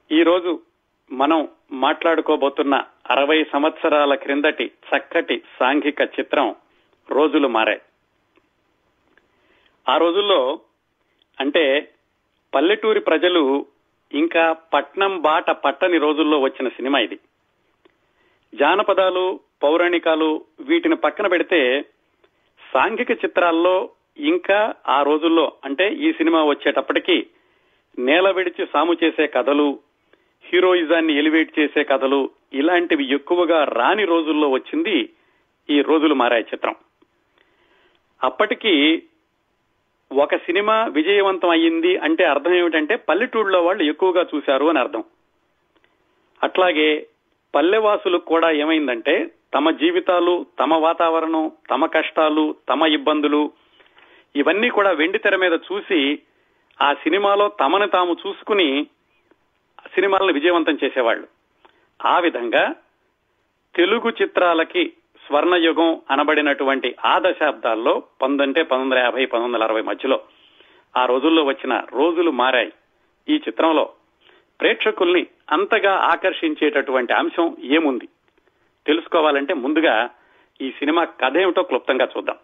ఈ రోజు మనం మాట్లాడుకోబోతున్న అరవై సంవత్సరాల క్రిందటి చక్కటి సాంఘిక చిత్రం రోజులు మారాయి ఆ రోజుల్లో అంటే పల్లెటూరి ప్రజలు ఇంకా పట్నం బాట పట్టని రోజుల్లో వచ్చిన సినిమా ఇది జానపదాలు పౌరాణికాలు వీటిని పక్కన పెడితే సాంఘిక చిత్రాల్లో ఇంకా ఆ రోజుల్లో అంటే ఈ సినిమా వచ్చేటప్పటికి నేల విడిచి సాము చేసే కథలు హీరోయిజాన్ని ఎలివేట్ చేసే కథలు ఇలాంటివి ఎక్కువగా రాని రోజుల్లో వచ్చింది ఈ రోజులు మారాయి చిత్రం అప్పటికి ఒక సినిమా విజయవంతం అయ్యింది అంటే అర్థం ఏమిటంటే పల్లెటూళ్ళలో వాళ్ళు ఎక్కువగా చూశారు అని అర్థం అట్లాగే పల్లెవాసులకు కూడా ఏమైందంటే తమ జీవితాలు తమ వాతావరణం తమ కష్టాలు తమ ఇబ్బందులు ఇవన్నీ కూడా వెండి తెర మీద చూసి ఆ సినిమాలో తమను తాము చూసుకుని సినిమాలను విజయవంతం చేసేవాళ్ళు ఆ విధంగా తెలుగు చిత్రాలకి స్వర్ణయుగం అనబడినటువంటి ఆ దశాబ్దాల్లో పంతొంటే పంతొమ్మిది వందల యాభై పంతొమ్మిది వందల అరవై మధ్యలో ఆ రోజుల్లో వచ్చిన రోజులు మారాయి ఈ చిత్రంలో ప్రేక్షకుల్ని అంతగా ఆకర్షించేటటువంటి అంశం ఏముంది తెలుసుకోవాలంటే ముందుగా ఈ సినిమా కథ ఏమిటో క్లుప్తంగా చూద్దాం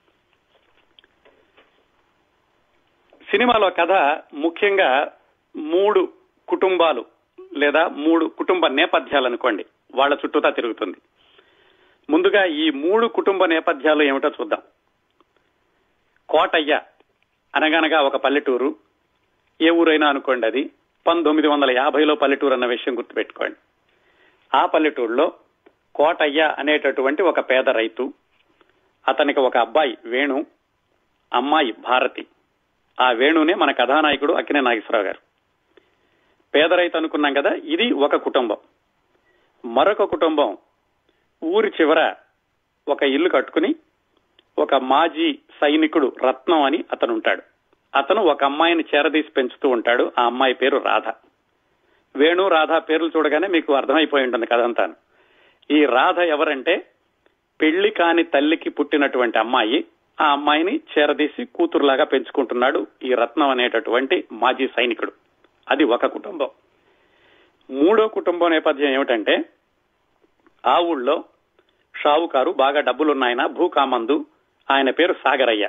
సినిమాలో కథ ముఖ్యంగా మూడు కుటుంబాలు లేదా మూడు కుటుంబ నేపథ్యాలు అనుకోండి వాళ్ళ చుట్టూతా తిరుగుతుంది ముందుగా ఈ మూడు కుటుంబ నేపథ్యాలు ఏమిటో చూద్దాం కోటయ్య అనగనగా ఒక పల్లెటూరు ఏ ఊరైనా అనుకోండి అది పంతొమ్మిది వందల యాభైలో పల్లెటూరు అన్న విషయం గుర్తుపెట్టుకోండి ఆ పల్లెటూరులో కోటయ్య అనేటటువంటి ఒక పేద రైతు అతనికి ఒక అబ్బాయి వేణు అమ్మాయి భారతి ఆ వేణునే మన కథానాయకుడు అక్కినే నాగేశ్వరరావు గారు పేద రైతు అనుకున్నాం కదా ఇది ఒక కుటుంబం మరొక కుటుంబం ఊరి చివర ఒక ఇల్లు కట్టుకుని ఒక మాజీ సైనికుడు రత్నం అని అతను ఉంటాడు అతను ఒక అమ్మాయిని చేరదీసి పెంచుతూ ఉంటాడు ఆ అమ్మాయి పేరు రాధ వేణు రాధ పేర్లు చూడగానే మీకు అర్థమైపోయి ఉంటుంది కదంతా ఈ రాధ ఎవరంటే పెళ్లి కాని తల్లికి పుట్టినటువంటి అమ్మాయి ఆ అమ్మాయిని చేరదీసి కూతురులాగా పెంచుకుంటున్నాడు ఈ రత్నం అనేటటువంటి మాజీ సైనికుడు అది ఒక కుటుంబం మూడో కుటుంబం నేపథ్యం ఏమిటంటే ఆ ఊళ్ళో షావుకారు బాగా డబ్బులున్నాయన భూకామందు ఆయన పేరు సాగరయ్య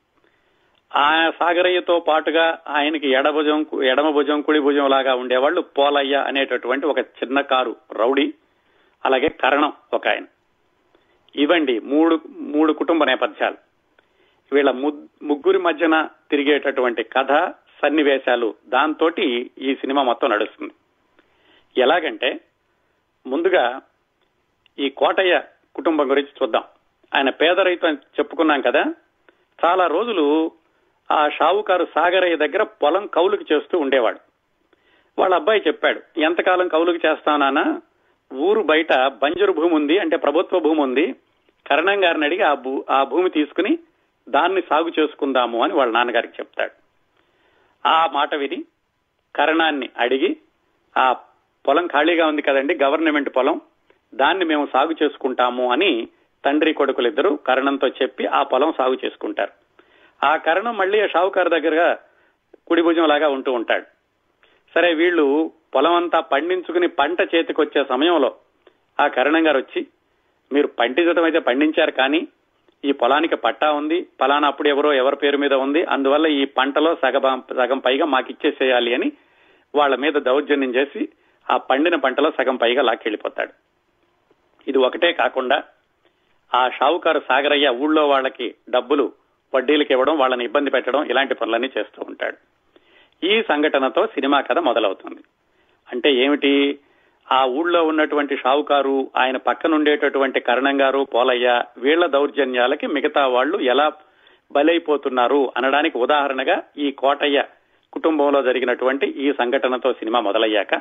ఆ సాగరయ్యతో పాటుగా ఆయనకి ఎడభుజం ఎడమ భుజం కుడి భుజం లాగా ఉండేవాళ్ళు పోలయ్య అనేటటువంటి ఒక చిన్న కారు రౌడీ అలాగే కరణం ఒక ఆయన ఇవండి మూడు మూడు కుటుంబ నేపథ్యాలు వీళ్ళ ముగ్గురి మధ్యన తిరిగేటటువంటి కథ సన్నివేశాలు దాంతో ఈ సినిమా మొత్తం నడుస్తుంది ఎలాగంటే ముందుగా ఈ కోటయ్య కుటుంబం గురించి చూద్దాం ఆయన పేద రైతు అని చెప్పుకున్నాం కదా చాలా రోజులు ఆ షావుకారు సాగరయ్య దగ్గర పొలం కౌలుకి చేస్తూ ఉండేవాడు వాళ్ళ అబ్బాయి చెప్పాడు ఎంతకాలం కౌలుకి చేస్తానా ఊరు బయట బంజరు భూమి ఉంది అంటే ప్రభుత్వ భూమి ఉంది కరణం గారిని అడిగి ఆ భూ ఆ భూమి తీసుకుని దాన్ని సాగు చేసుకుందాము అని వాళ్ళ నాన్నగారికి చెప్తాడు ఆ మాట విని కరణాన్ని అడిగి ఆ పొలం ఖాళీగా ఉంది కదండి గవర్నమెంట్ పొలం దాన్ని మేము సాగు చేసుకుంటాము అని తండ్రి కొడుకులిద్దరూ కరణంతో చెప్పి ఆ పొలం సాగు చేసుకుంటారు ఆ కరణం మళ్ళీ షావుకారు దగ్గరగా కుడి భుజం లాగా ఉంటూ ఉంటాడు సరే వీళ్ళు పొలం అంతా పండించుకుని పంట చేతికొచ్చే సమయంలో ఆ కరణం గారు వచ్చి మీరు పండించడం అయితే పండించారు కానీ ఈ పొలానికి పట్టా ఉంది ఫలానా అప్పుడు ఎవరో ఎవరి పేరు మీద ఉంది అందువల్ల ఈ పంటలో సగం సగం పైగా మాకు ఇచ్చేసేయాలి అని వాళ్ళ మీద దౌర్జన్యం చేసి ఆ పండిన పంటలో సగం పైగా లాక్కెళ్లిపోతాడు ఇది ఒకటే కాకుండా ఆ షావుకారు సాగరయ్య ఊళ్ళో వాళ్ళకి డబ్బులు వడ్డీలకు ఇవ్వడం వాళ్ళని ఇబ్బంది పెట్టడం ఇలాంటి పనులన్నీ చేస్తూ ఉంటాడు ఈ సంఘటనతో సినిమా కథ మొదలవుతుంది అంటే ఏమిటి ఆ ఊళ్ళో ఉన్నటువంటి షావుకారు ఆయన పక్కనుండేటటువంటి కరణం గారు పోలయ్య వీళ్ల దౌర్జన్యాలకి మిగతా వాళ్ళు ఎలా బలైపోతున్నారు అనడానికి ఉదాహరణగా ఈ కోటయ్య కుటుంబంలో జరిగినటువంటి ఈ సంఘటనతో సినిమా మొదలయ్యాక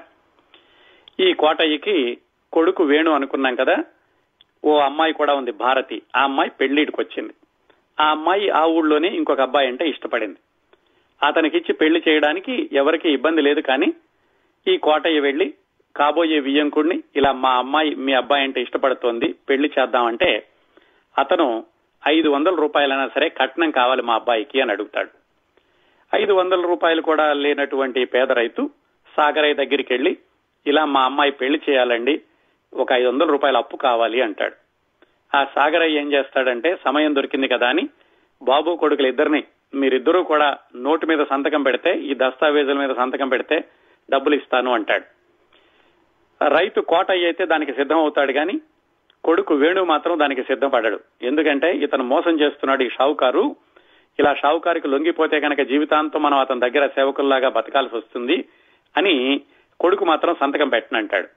ఈ కోటయ్యకి కొడుకు వేణు అనుకున్నాం కదా ఓ అమ్మాయి కూడా ఉంది భారతి ఆ అమ్మాయి పెళ్లిడికి వచ్చింది ఆ అమ్మాయి ఆ ఊళ్ళోనే ఇంకొక అబ్బాయి అంటే ఇష్టపడింది అతనికిచ్చి పెళ్లి చేయడానికి ఎవరికి ఇబ్బంది లేదు కానీ ఈ కోటయ్య వెళ్లి కాబోయే వియ్యంకుడిని ఇలా మా అమ్మాయి మీ అబ్బాయి అంటే ఇష్టపడుతోంది పెళ్లి చేద్దామంటే అతను ఐదు వందల రూపాయలైనా సరే కట్నం కావాలి మా అబ్బాయికి అని అడుగుతాడు ఐదు వందల రూపాయలు కూడా లేనటువంటి పేద రైతు సాగరయ్య దగ్గరికి వెళ్ళి ఇలా మా అమ్మాయి పెళ్లి చేయాలండి ఒక ఐదు వందల రూపాయల అప్పు కావాలి అంటాడు ఆ సాగరయ్య ఏం చేస్తాడంటే సమయం దొరికింది కదా అని బాబు కొడుకులు ఇద్దరిని మీరిద్దరూ కూడా నోటు మీద సంతకం పెడితే ఈ దస్తావేజుల మీద సంతకం పెడితే డబ్బులు ఇస్తాను అంటాడు రైతు కోటయ్య అయితే దానికి సిద్ధం అవుతాడు కానీ కొడుకు వేణు మాత్రం దానికి సిద్ధపడాడు ఎందుకంటే ఇతను మోసం చేస్తున్నాడు ఈ షావుకారు ఇలా షావుకారికి లొంగిపోతే కనుక జీవితాంతం మనం అతని దగ్గర సేవకుల్లాగా బతకాల్సి వస్తుంది అని కొడుకు మాత్రం సంతకం పెట్టనంటాడు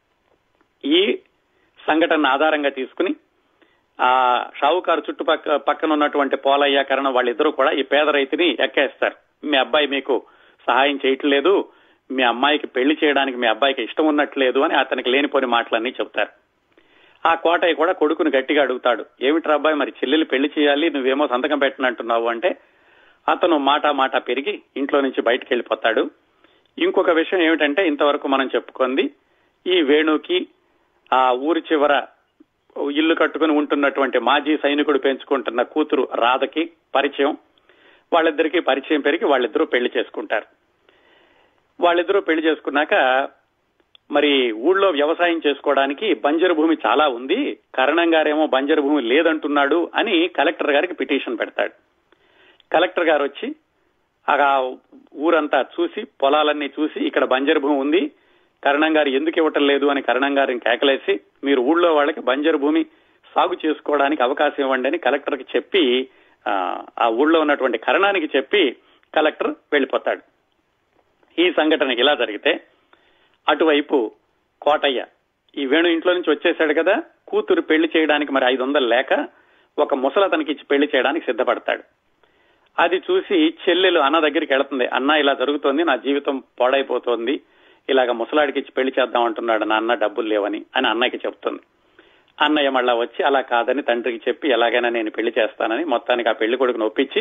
ఈ సంఘటన ఆధారంగా తీసుకుని ఆ షావుకారు చుట్టుపక్క పక్కన ఉన్నటువంటి పోలయ్య కరణ వాళ్ళిద్దరూ కూడా ఈ పేద రైతుని ఎక్కేస్తారు మీ అబ్బాయి మీకు సహాయం చేయట్లేదు మీ అమ్మాయికి పెళ్లి చేయడానికి మీ అబ్బాయికి ఇష్టం ఉన్నట్లేదు అని అతనికి లేనిపోని మాటలన్నీ చెప్తారు ఆ కోటయ్య కూడా కొడుకుని గట్టిగా అడుగుతాడు ఏమిట్రా అబ్బాయి మరి చెల్లెలు పెళ్లి చేయాలి నువ్వేమో సంతకం పెట్టనంటున్నావు అంటే అతను మాట మాట పెరిగి ఇంట్లో నుంచి బయటకు వెళ్ళిపోతాడు ఇంకొక విషయం ఏమిటంటే ఇంతవరకు మనం చెప్పుకుంది ఈ వేణుకి ఆ ఊరి చివర ఇల్లు కట్టుకుని ఉంటున్నటువంటి మాజీ సైనికుడు పెంచుకుంటున్న కూతురు రాధకి పరిచయం వాళ్ళిద్దరికీ పరిచయం పెరిగి వాళ్ళిద్దరూ పెళ్లి చేసుకుంటారు వాళ్ళిద్దరూ పెళ్లి చేసుకున్నాక మరి ఊళ్ళో వ్యవసాయం చేసుకోవడానికి బంజరు భూమి చాలా ఉంది కరణం గారేమో బంజరు భూమి లేదంటున్నాడు అని కలెక్టర్ గారికి పిటిషన్ పెడతాడు కలెక్టర్ గారు వచ్చి ఆ ఊరంతా చూసి పొలాలన్నీ చూసి ఇక్కడ బంజరు భూమి ఉంది కరణం గారు ఎందుకు ఇవ్వటం లేదు అని కరణం గారిని కేకలేసి మీరు ఊళ్ళో వాళ్ళకి బంజరు భూమి సాగు చేసుకోవడానికి అవకాశం ఇవ్వండి అని కలెక్టర్కి చెప్పి ఆ ఊళ్ళో ఉన్నటువంటి కరణానికి చెప్పి కలెక్టర్ వెళ్లిపోతాడు ఈ సంఘటన ఇలా జరిగితే అటువైపు కోటయ్య ఈ వేణు ఇంట్లో నుంచి వచ్చేశాడు కదా కూతురు పెళ్లి చేయడానికి మరి ఐదు వందలు లేక ఒక ముసల తనకి ఇచ్చి పెళ్లి చేయడానికి సిద్ధపడతాడు అది చూసి చెల్లెలు అన్న దగ్గరికి వెళుతుంది అన్న ఇలా జరుగుతోంది నా జీవితం పాడైపోతోంది ఇలాగ ముసలాడికి ఇచ్చి పెళ్లి చేద్దాం అంటున్నాడు నా అన్న డబ్బులు లేవని అని అన్నయ్యకి చెప్తుంది అన్నయ్య మళ్ళా వచ్చి అలా కాదని తండ్రికి చెప్పి ఎలాగైనా నేను పెళ్లి చేస్తానని మొత్తానికి ఆ పెళ్లి కొడుకును ఒప్పించి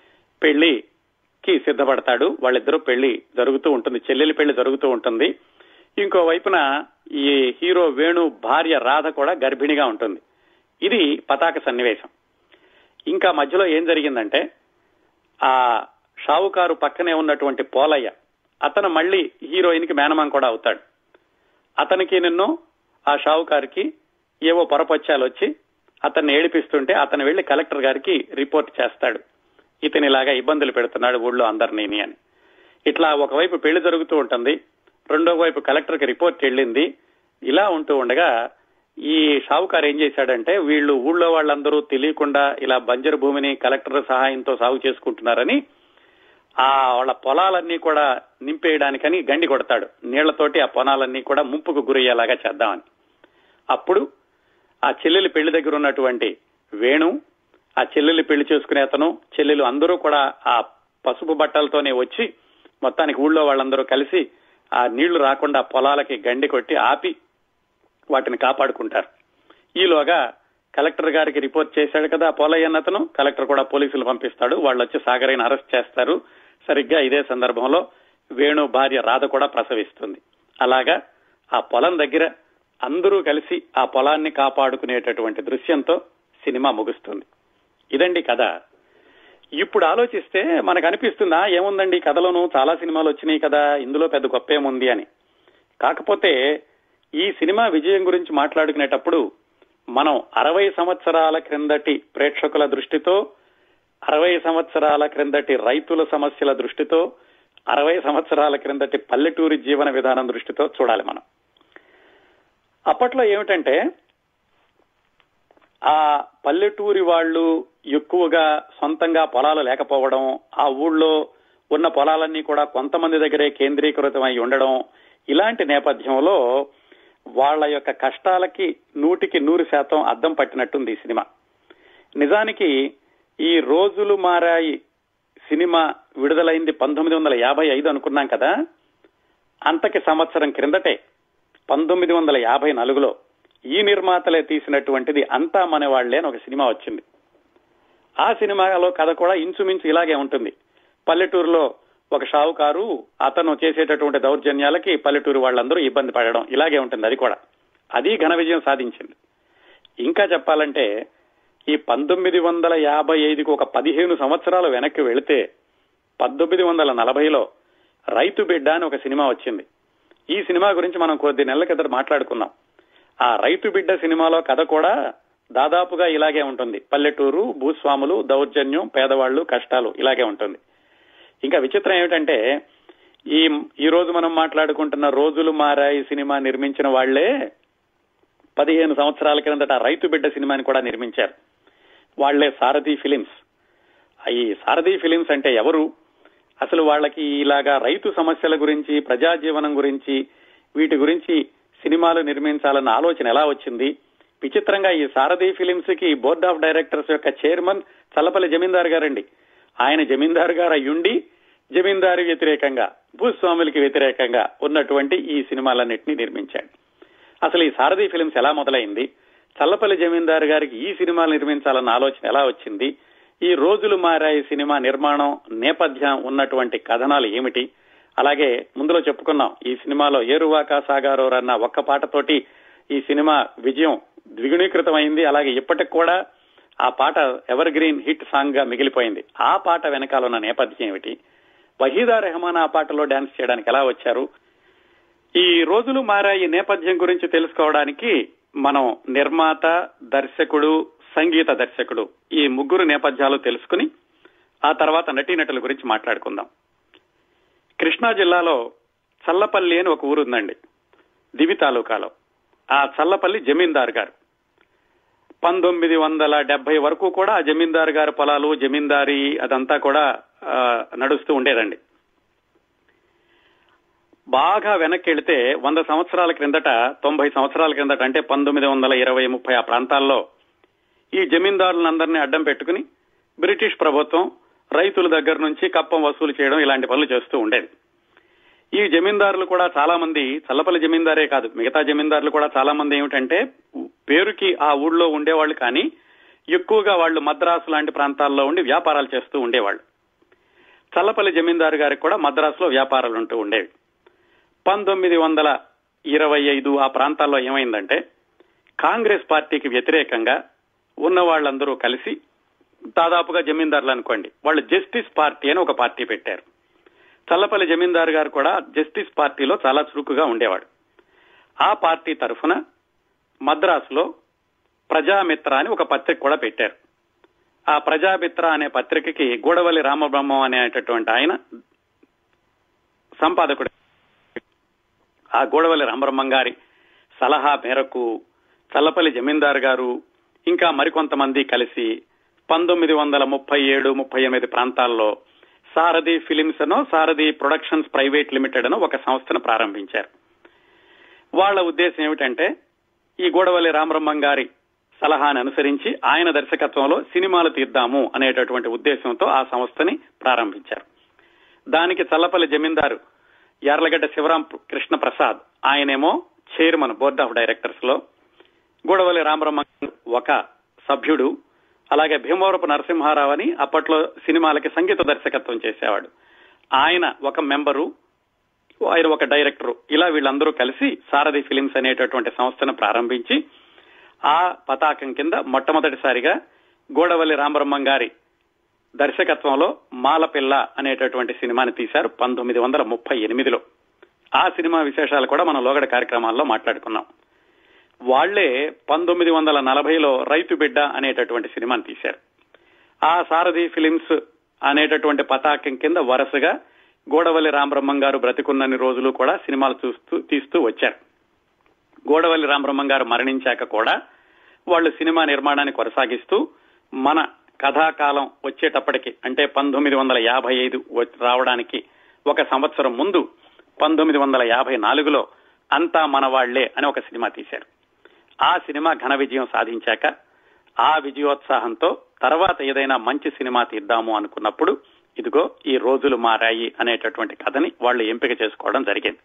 పెళ్లికి సిద్ధపడతాడు వాళ్ళిద్దరూ పెళ్లి జరుగుతూ ఉంటుంది చెల్లెలి పెళ్లి జరుగుతూ ఉంటుంది ఇంకో వైపున ఈ హీరో వేణు భార్య రాధ కూడా గర్భిణిగా ఉంటుంది ఇది పతాక సన్నివేశం ఇంకా మధ్యలో ఏం జరిగిందంటే ఆ షావుకారు పక్కనే ఉన్నటువంటి పోలయ్య అతను మళ్ళీ హీరోయిన్ కి మేనమాం కూడా అవుతాడు అతనికి నిన్ను ఆ షావుకారికి ఏవో పొరపచ్చాలు వచ్చి అతన్ని ఏడిపిస్తుంటే అతను వెళ్లి కలెక్టర్ గారికి రిపోర్ట్ చేస్తాడు ఇతని ఇలాగా ఇబ్బందులు పెడుతున్నాడు ఊళ్ళో అందరినీ అని ఇట్లా ఒకవైపు పెళ్లి జరుగుతూ ఉంటుంది రెండో వైపు కలెక్టర్ కి రిపోర్ట్ వెళ్ళింది ఇలా ఉంటూ ఉండగా ఈ షావుకారు ఏం చేశాడంటే వీళ్ళు ఊళ్ళో వాళ్ళందరూ తెలియకుండా ఇలా బంజరు భూమిని కలెక్టర్ సహాయంతో సాగు చేసుకుంటున్నారని ఆ వాళ్ళ పొలాలన్నీ కూడా నింపేయడానికని గండి కొడతాడు నీళ్లతోటి ఆ పొలాలన్నీ కూడా ముంపుకు గురయ్యేలాగా చేద్దామని అప్పుడు ఆ చెల్లెలి పెళ్లి దగ్గర ఉన్నటువంటి వేణు ఆ చెల్లెలి పెళ్లి చేసుకునే అతను చెల్లెలు అందరూ కూడా ఆ పసుపు బట్టలతోనే వచ్చి మొత్తానికి ఊళ్ళో వాళ్ళందరూ కలిసి ఆ నీళ్లు రాకుండా పొలాలకి గండి కొట్టి ఆపి వాటిని కాపాడుకుంటారు ఈలోగా కలెక్టర్ గారికి రిపోర్ట్ చేశాడు కదా పోలయ్య అతను కలెక్టర్ కూడా పోలీసులు పంపిస్తాడు వాళ్ళు వచ్చి సాగరైన అరెస్ట్ చేస్తారు సరిగ్గా ఇదే సందర్భంలో వేణు భార్య రాధ కూడా ప్రసవిస్తుంది అలాగా ఆ పొలం దగ్గర అందరూ కలిసి ఆ పొలాన్ని కాపాడుకునేటటువంటి దృశ్యంతో సినిమా ముగుస్తుంది ఇదండి కథ ఇప్పుడు ఆలోచిస్తే మనకు అనిపిస్తుందా ఏముందండి కథలోనూ చాలా సినిమాలు వచ్చినాయి కదా ఇందులో పెద్ద గొప్ప ఏముంది అని కాకపోతే ఈ సినిమా విజయం గురించి మాట్లాడుకునేటప్పుడు మనం అరవై సంవత్సరాల క్రిందటి ప్రేక్షకుల దృష్టితో అరవై సంవత్సరాల క్రిందటి రైతుల సమస్యల దృష్టితో అరవై సంవత్సరాల క్రిందటి పల్లెటూరి జీవన విధానం దృష్టితో చూడాలి మనం అప్పట్లో ఏమిటంటే ఆ పల్లెటూరి వాళ్ళు ఎక్కువగా సొంతంగా పొలాలు లేకపోవడం ఆ ఊళ్ళో ఉన్న పొలాలన్నీ కూడా కొంతమంది దగ్గరే కేంద్రీకృతమై ఉండడం ఇలాంటి నేపథ్యంలో వాళ్ల యొక్క కష్టాలకి నూటికి నూరు శాతం అద్దం పట్టినట్టుంది ఈ సినిమా నిజానికి ఈ రోజులు మారాయి సినిమా విడుదలైంది పంతొమ్మిది వందల యాభై ఐదు అనుకున్నాం కదా అంతకి సంవత్సరం క్రిందటే పంతొమ్మిది వందల యాభై నాలుగులో ఈ నిర్మాతలే తీసినటువంటిది అంతా మనవాళ్లే అని ఒక సినిమా వచ్చింది ఆ సినిమాలో కథ కూడా ఇంచుమించు ఇలాగే ఉంటుంది పల్లెటూరులో ఒక షావుకారు అతను చేసేటటువంటి దౌర్జన్యాలకి పల్లెటూరు వాళ్ళందరూ ఇబ్బంది పడడం ఇలాగే ఉంటుంది అది కూడా అది ఘన విజయం సాధించింది ఇంకా చెప్పాలంటే ఈ పంతొమ్మిది వందల యాభై ఐదుకి ఒక పదిహేను సంవత్సరాలు వెనక్కి వెళితే పంతొమ్మిది వందల నలభైలో రైతు బిడ్డ అని ఒక సినిమా వచ్చింది ఈ సినిమా గురించి మనం కొద్ది నెలల కిందట మాట్లాడుకున్నాం ఆ రైతు బిడ్డ సినిమాలో కథ కూడా దాదాపుగా ఇలాగే ఉంటుంది పల్లెటూరు భూస్వాములు దౌర్జన్యం పేదవాళ్లు కష్టాలు ఇలాగే ఉంటుంది ఇంకా విచిత్రం ఏమిటంటే ఈ ఈ రోజు మనం మాట్లాడుకుంటున్న రోజులు మారాయి సినిమా నిర్మించిన వాళ్లే పదిహేను సంవత్సరాల క్రిందట రైతు బిడ్డ సినిమాని కూడా నిర్మించారు వాళ్లే సారథి ఫిలిమ్స్ ఈ సారథి ఫిలిమ్స్ అంటే ఎవరు అసలు వాళ్ళకి ఇలాగా రైతు సమస్యల గురించి ప్రజా జీవనం గురించి వీటి గురించి సినిమాలు నిర్మించాలన్న ఆలోచన ఎలా వచ్చింది విచిత్రంగా ఈ సారథి ఫిలిమ్స్ కి బోర్డ్ ఆఫ్ డైరెక్టర్స్ యొక్క చైర్మన్ చల్లపల్లి జమీందార్ గారండి ఆయన జమీందార్ గారు అయ్యుండి జమీందారు వ్యతిరేకంగా భూస్వాములకి వ్యతిరేకంగా ఉన్నటువంటి ఈ సినిమాలన్నింటినీ నిర్మించాడు అసలు ఈ సారథి ఫిలిమ్స్ ఎలా మొదలైంది చల్లపల్లి జమీందారు గారికి ఈ సినిమాలు నిర్మించాలన్న ఆలోచన ఎలా వచ్చింది ఈ రోజులు మారాయి సినిమా నిర్మాణం నేపథ్యం ఉన్నటువంటి కథనాలు ఏమిటి అలాగే ముందులో చెప్పుకున్నాం ఈ సినిమాలో ఏరువాకా సాగారోర్ అన్న ఒక్క పాటతోటి ఈ సినిమా విజయం ద్విగుణీకృతమైంది అలాగే ఇప్పటికి కూడా ఆ పాట ఎవర్ గ్రీన్ హిట్ సాంగ్ గా మిగిలిపోయింది ఆ పాట వెనకాల ఉన్న నేపథ్యం ఏమిటి వహీదా రెహమాన్ ఆ పాటలో డాన్స్ చేయడానికి ఎలా వచ్చారు ఈ రోజులు మారాయి నేపథ్యం గురించి తెలుసుకోవడానికి మనం నిర్మాత దర్శకుడు సంగీత దర్శకుడు ఈ ముగ్గురు నేపథ్యాలు తెలుసుకుని ఆ తర్వాత నటీనటుల గురించి మాట్లాడుకుందాం కృష్ణా జిల్లాలో చల్లపల్లి అని ఒక ఊరు ఉందండి దివి తాలూకాలో ఆ చల్లపల్లి జమీందార్ గారు పంతొమ్మిది వందల డెబ్బై వరకు కూడా ఆ జమీందార్ గారి పొలాలు జమీందారీ అదంతా కూడా నడుస్తూ ఉండేదండి బాగా వెనక్కి వెళితే వంద సంవత్సరాల క్రిందట తొంభై సంవత్సరాల క్రిందట అంటే పంతొమ్మిది వందల ఇరవై ముప్పై ఆ ప్రాంతాల్లో ఈ జమీందారులందరినీ అడ్డం పెట్టుకుని బ్రిటిష్ ప్రభుత్వం రైతుల దగ్గర నుంచి కప్పం వసూలు చేయడం ఇలాంటి పనులు చేస్తూ ఉండేది ఈ జమీందారులు కూడా చాలా మంది చల్లపల్లి జమీందారే కాదు మిగతా జమీందారులు కూడా చాలా మంది ఏమిటంటే పేరుకి ఆ ఊళ్ళో ఉండేవాళ్ళు కానీ ఎక్కువగా వాళ్ళు మద్రాసు లాంటి ప్రాంతాల్లో ఉండి వ్యాపారాలు చేస్తూ ఉండేవాళ్ళు చల్లపల్లి జమీందారు గారికి కూడా మద్రాసులో వ్యాపారాలు ఉంటూ ఉండేవి పంతొమ్మిది వందల ఇరవై ఐదు ఆ ప్రాంతాల్లో ఏమైందంటే కాంగ్రెస్ పార్టీకి వ్యతిరేకంగా ఉన్న వాళ్ళందరూ కలిసి దాదాపుగా జమీందారులు అనుకోండి వాళ్ళు జస్టిస్ పార్టీ అని ఒక పార్టీ పెట్టారు చల్లపల్లి జమీందారు గారు కూడా జస్టిస్ పార్టీలో చాలా చురుకుగా ఉండేవాడు ఆ పార్టీ తరఫున మద్రాసులో ప్రజామిత్ర అని ఒక పత్రిక కూడా పెట్టారు ఆ ప్రజామిత్ర అనే పత్రికకి గూడవల్లి రామబ్రహ్మం అనేటటువంటి ఆయన సంపాదకుడు ఆ గూడవల్లి రామబ్రహ్మం గారి సలహా మేరకు చల్లపల్లి జమీందార్ గారు ఇంకా మరికొంతమంది కలిసి పంతొమ్మిది వందల ముప్పై ఏడు ముప్పై ఎనిమిది ప్రాంతాల్లో సారథి ఫిలిమ్స్ అనో సారథి ప్రొడక్షన్స్ ప్రైవేట్ లిమిటెడ్ అనో ఒక సంస్థను ప్రారంభించారు వాళ్ళ ఉద్దేశం ఏమిటంటే ఈ గోడవల్లి రామబ్రహ్మం గారి సలహాని అనుసరించి ఆయన దర్శకత్వంలో సినిమాలు తీద్దాము అనేటటువంటి ఉద్దేశంతో ఆ సంస్థని ప్రారంభించారు దానికి చల్లపల్లి జమీందారు యార్లగడ్డ శివరాం కృష్ణ ప్రసాద్ ఆయనేమో చైర్మన్ బోర్డ్ ఆఫ్ డైరెక్టర్స్ లో గూడవల్లి రామబ్రహ్మ ఒక సభ్యుడు అలాగే భీమవరపు నరసింహారావు అని అప్పట్లో సినిమాలకి సంగీత దర్శకత్వం చేసేవాడు ఆయన ఒక మెంబరు ఆయన ఒక డైరెక్టరు ఇలా వీళ్ళందరూ కలిసి సారథి ఫిలిమ్స్ అనేటటువంటి సంస్థను ప్రారంభించి ఆ పతాకం కింద మొట్టమొదటిసారిగా గోడవల్లి రామబ్రహ్మం గారి దర్శకత్వంలో మాలపిల్ల అనేటటువంటి సినిమాని తీశారు పంతొమ్మిది వందల ముప్పై ఎనిమిదిలో ఆ సినిమా విశేషాలు కూడా మనం లోగడ కార్యక్రమాల్లో మాట్లాడుకున్నాం వాళ్లే పంతొమ్మిది వందల నలభైలో రైతు బిడ్డ అనేటటువంటి సినిమాని తీశారు ఆ సారథి ఫిలిమ్స్ అనేటటువంటి పతాకం కింద వరుసగా గోడవల్లి రామబ్రహ్మం గారు బ్రతికున్నన్ని రోజులు కూడా సినిమాలు చూస్తూ తీస్తూ వచ్చారు గోడవల్లి రామబ్రహ్మం గారు మరణించాక కూడా వాళ్ళు సినిమా నిర్మాణాన్ని కొనసాగిస్తూ మన కథాకాలం వచ్చేటప్పటికి అంటే పంతొమ్మిది వందల యాభై ఐదు రావడానికి ఒక సంవత్సరం ముందు పంతొమ్మిది వందల యాభై నాలుగులో అంతా మన వాళ్లే అని ఒక సినిమా తీశారు ఆ సినిమా ఘన విజయం సాధించాక ఆ విజయోత్సాహంతో తర్వాత ఏదైనా మంచి సినిమా తీద్దాము అనుకున్నప్పుడు ఇదిగో ఈ రోజులు మారాయి అనేటటువంటి కథని వాళ్ళు ఎంపిక చేసుకోవడం జరిగింది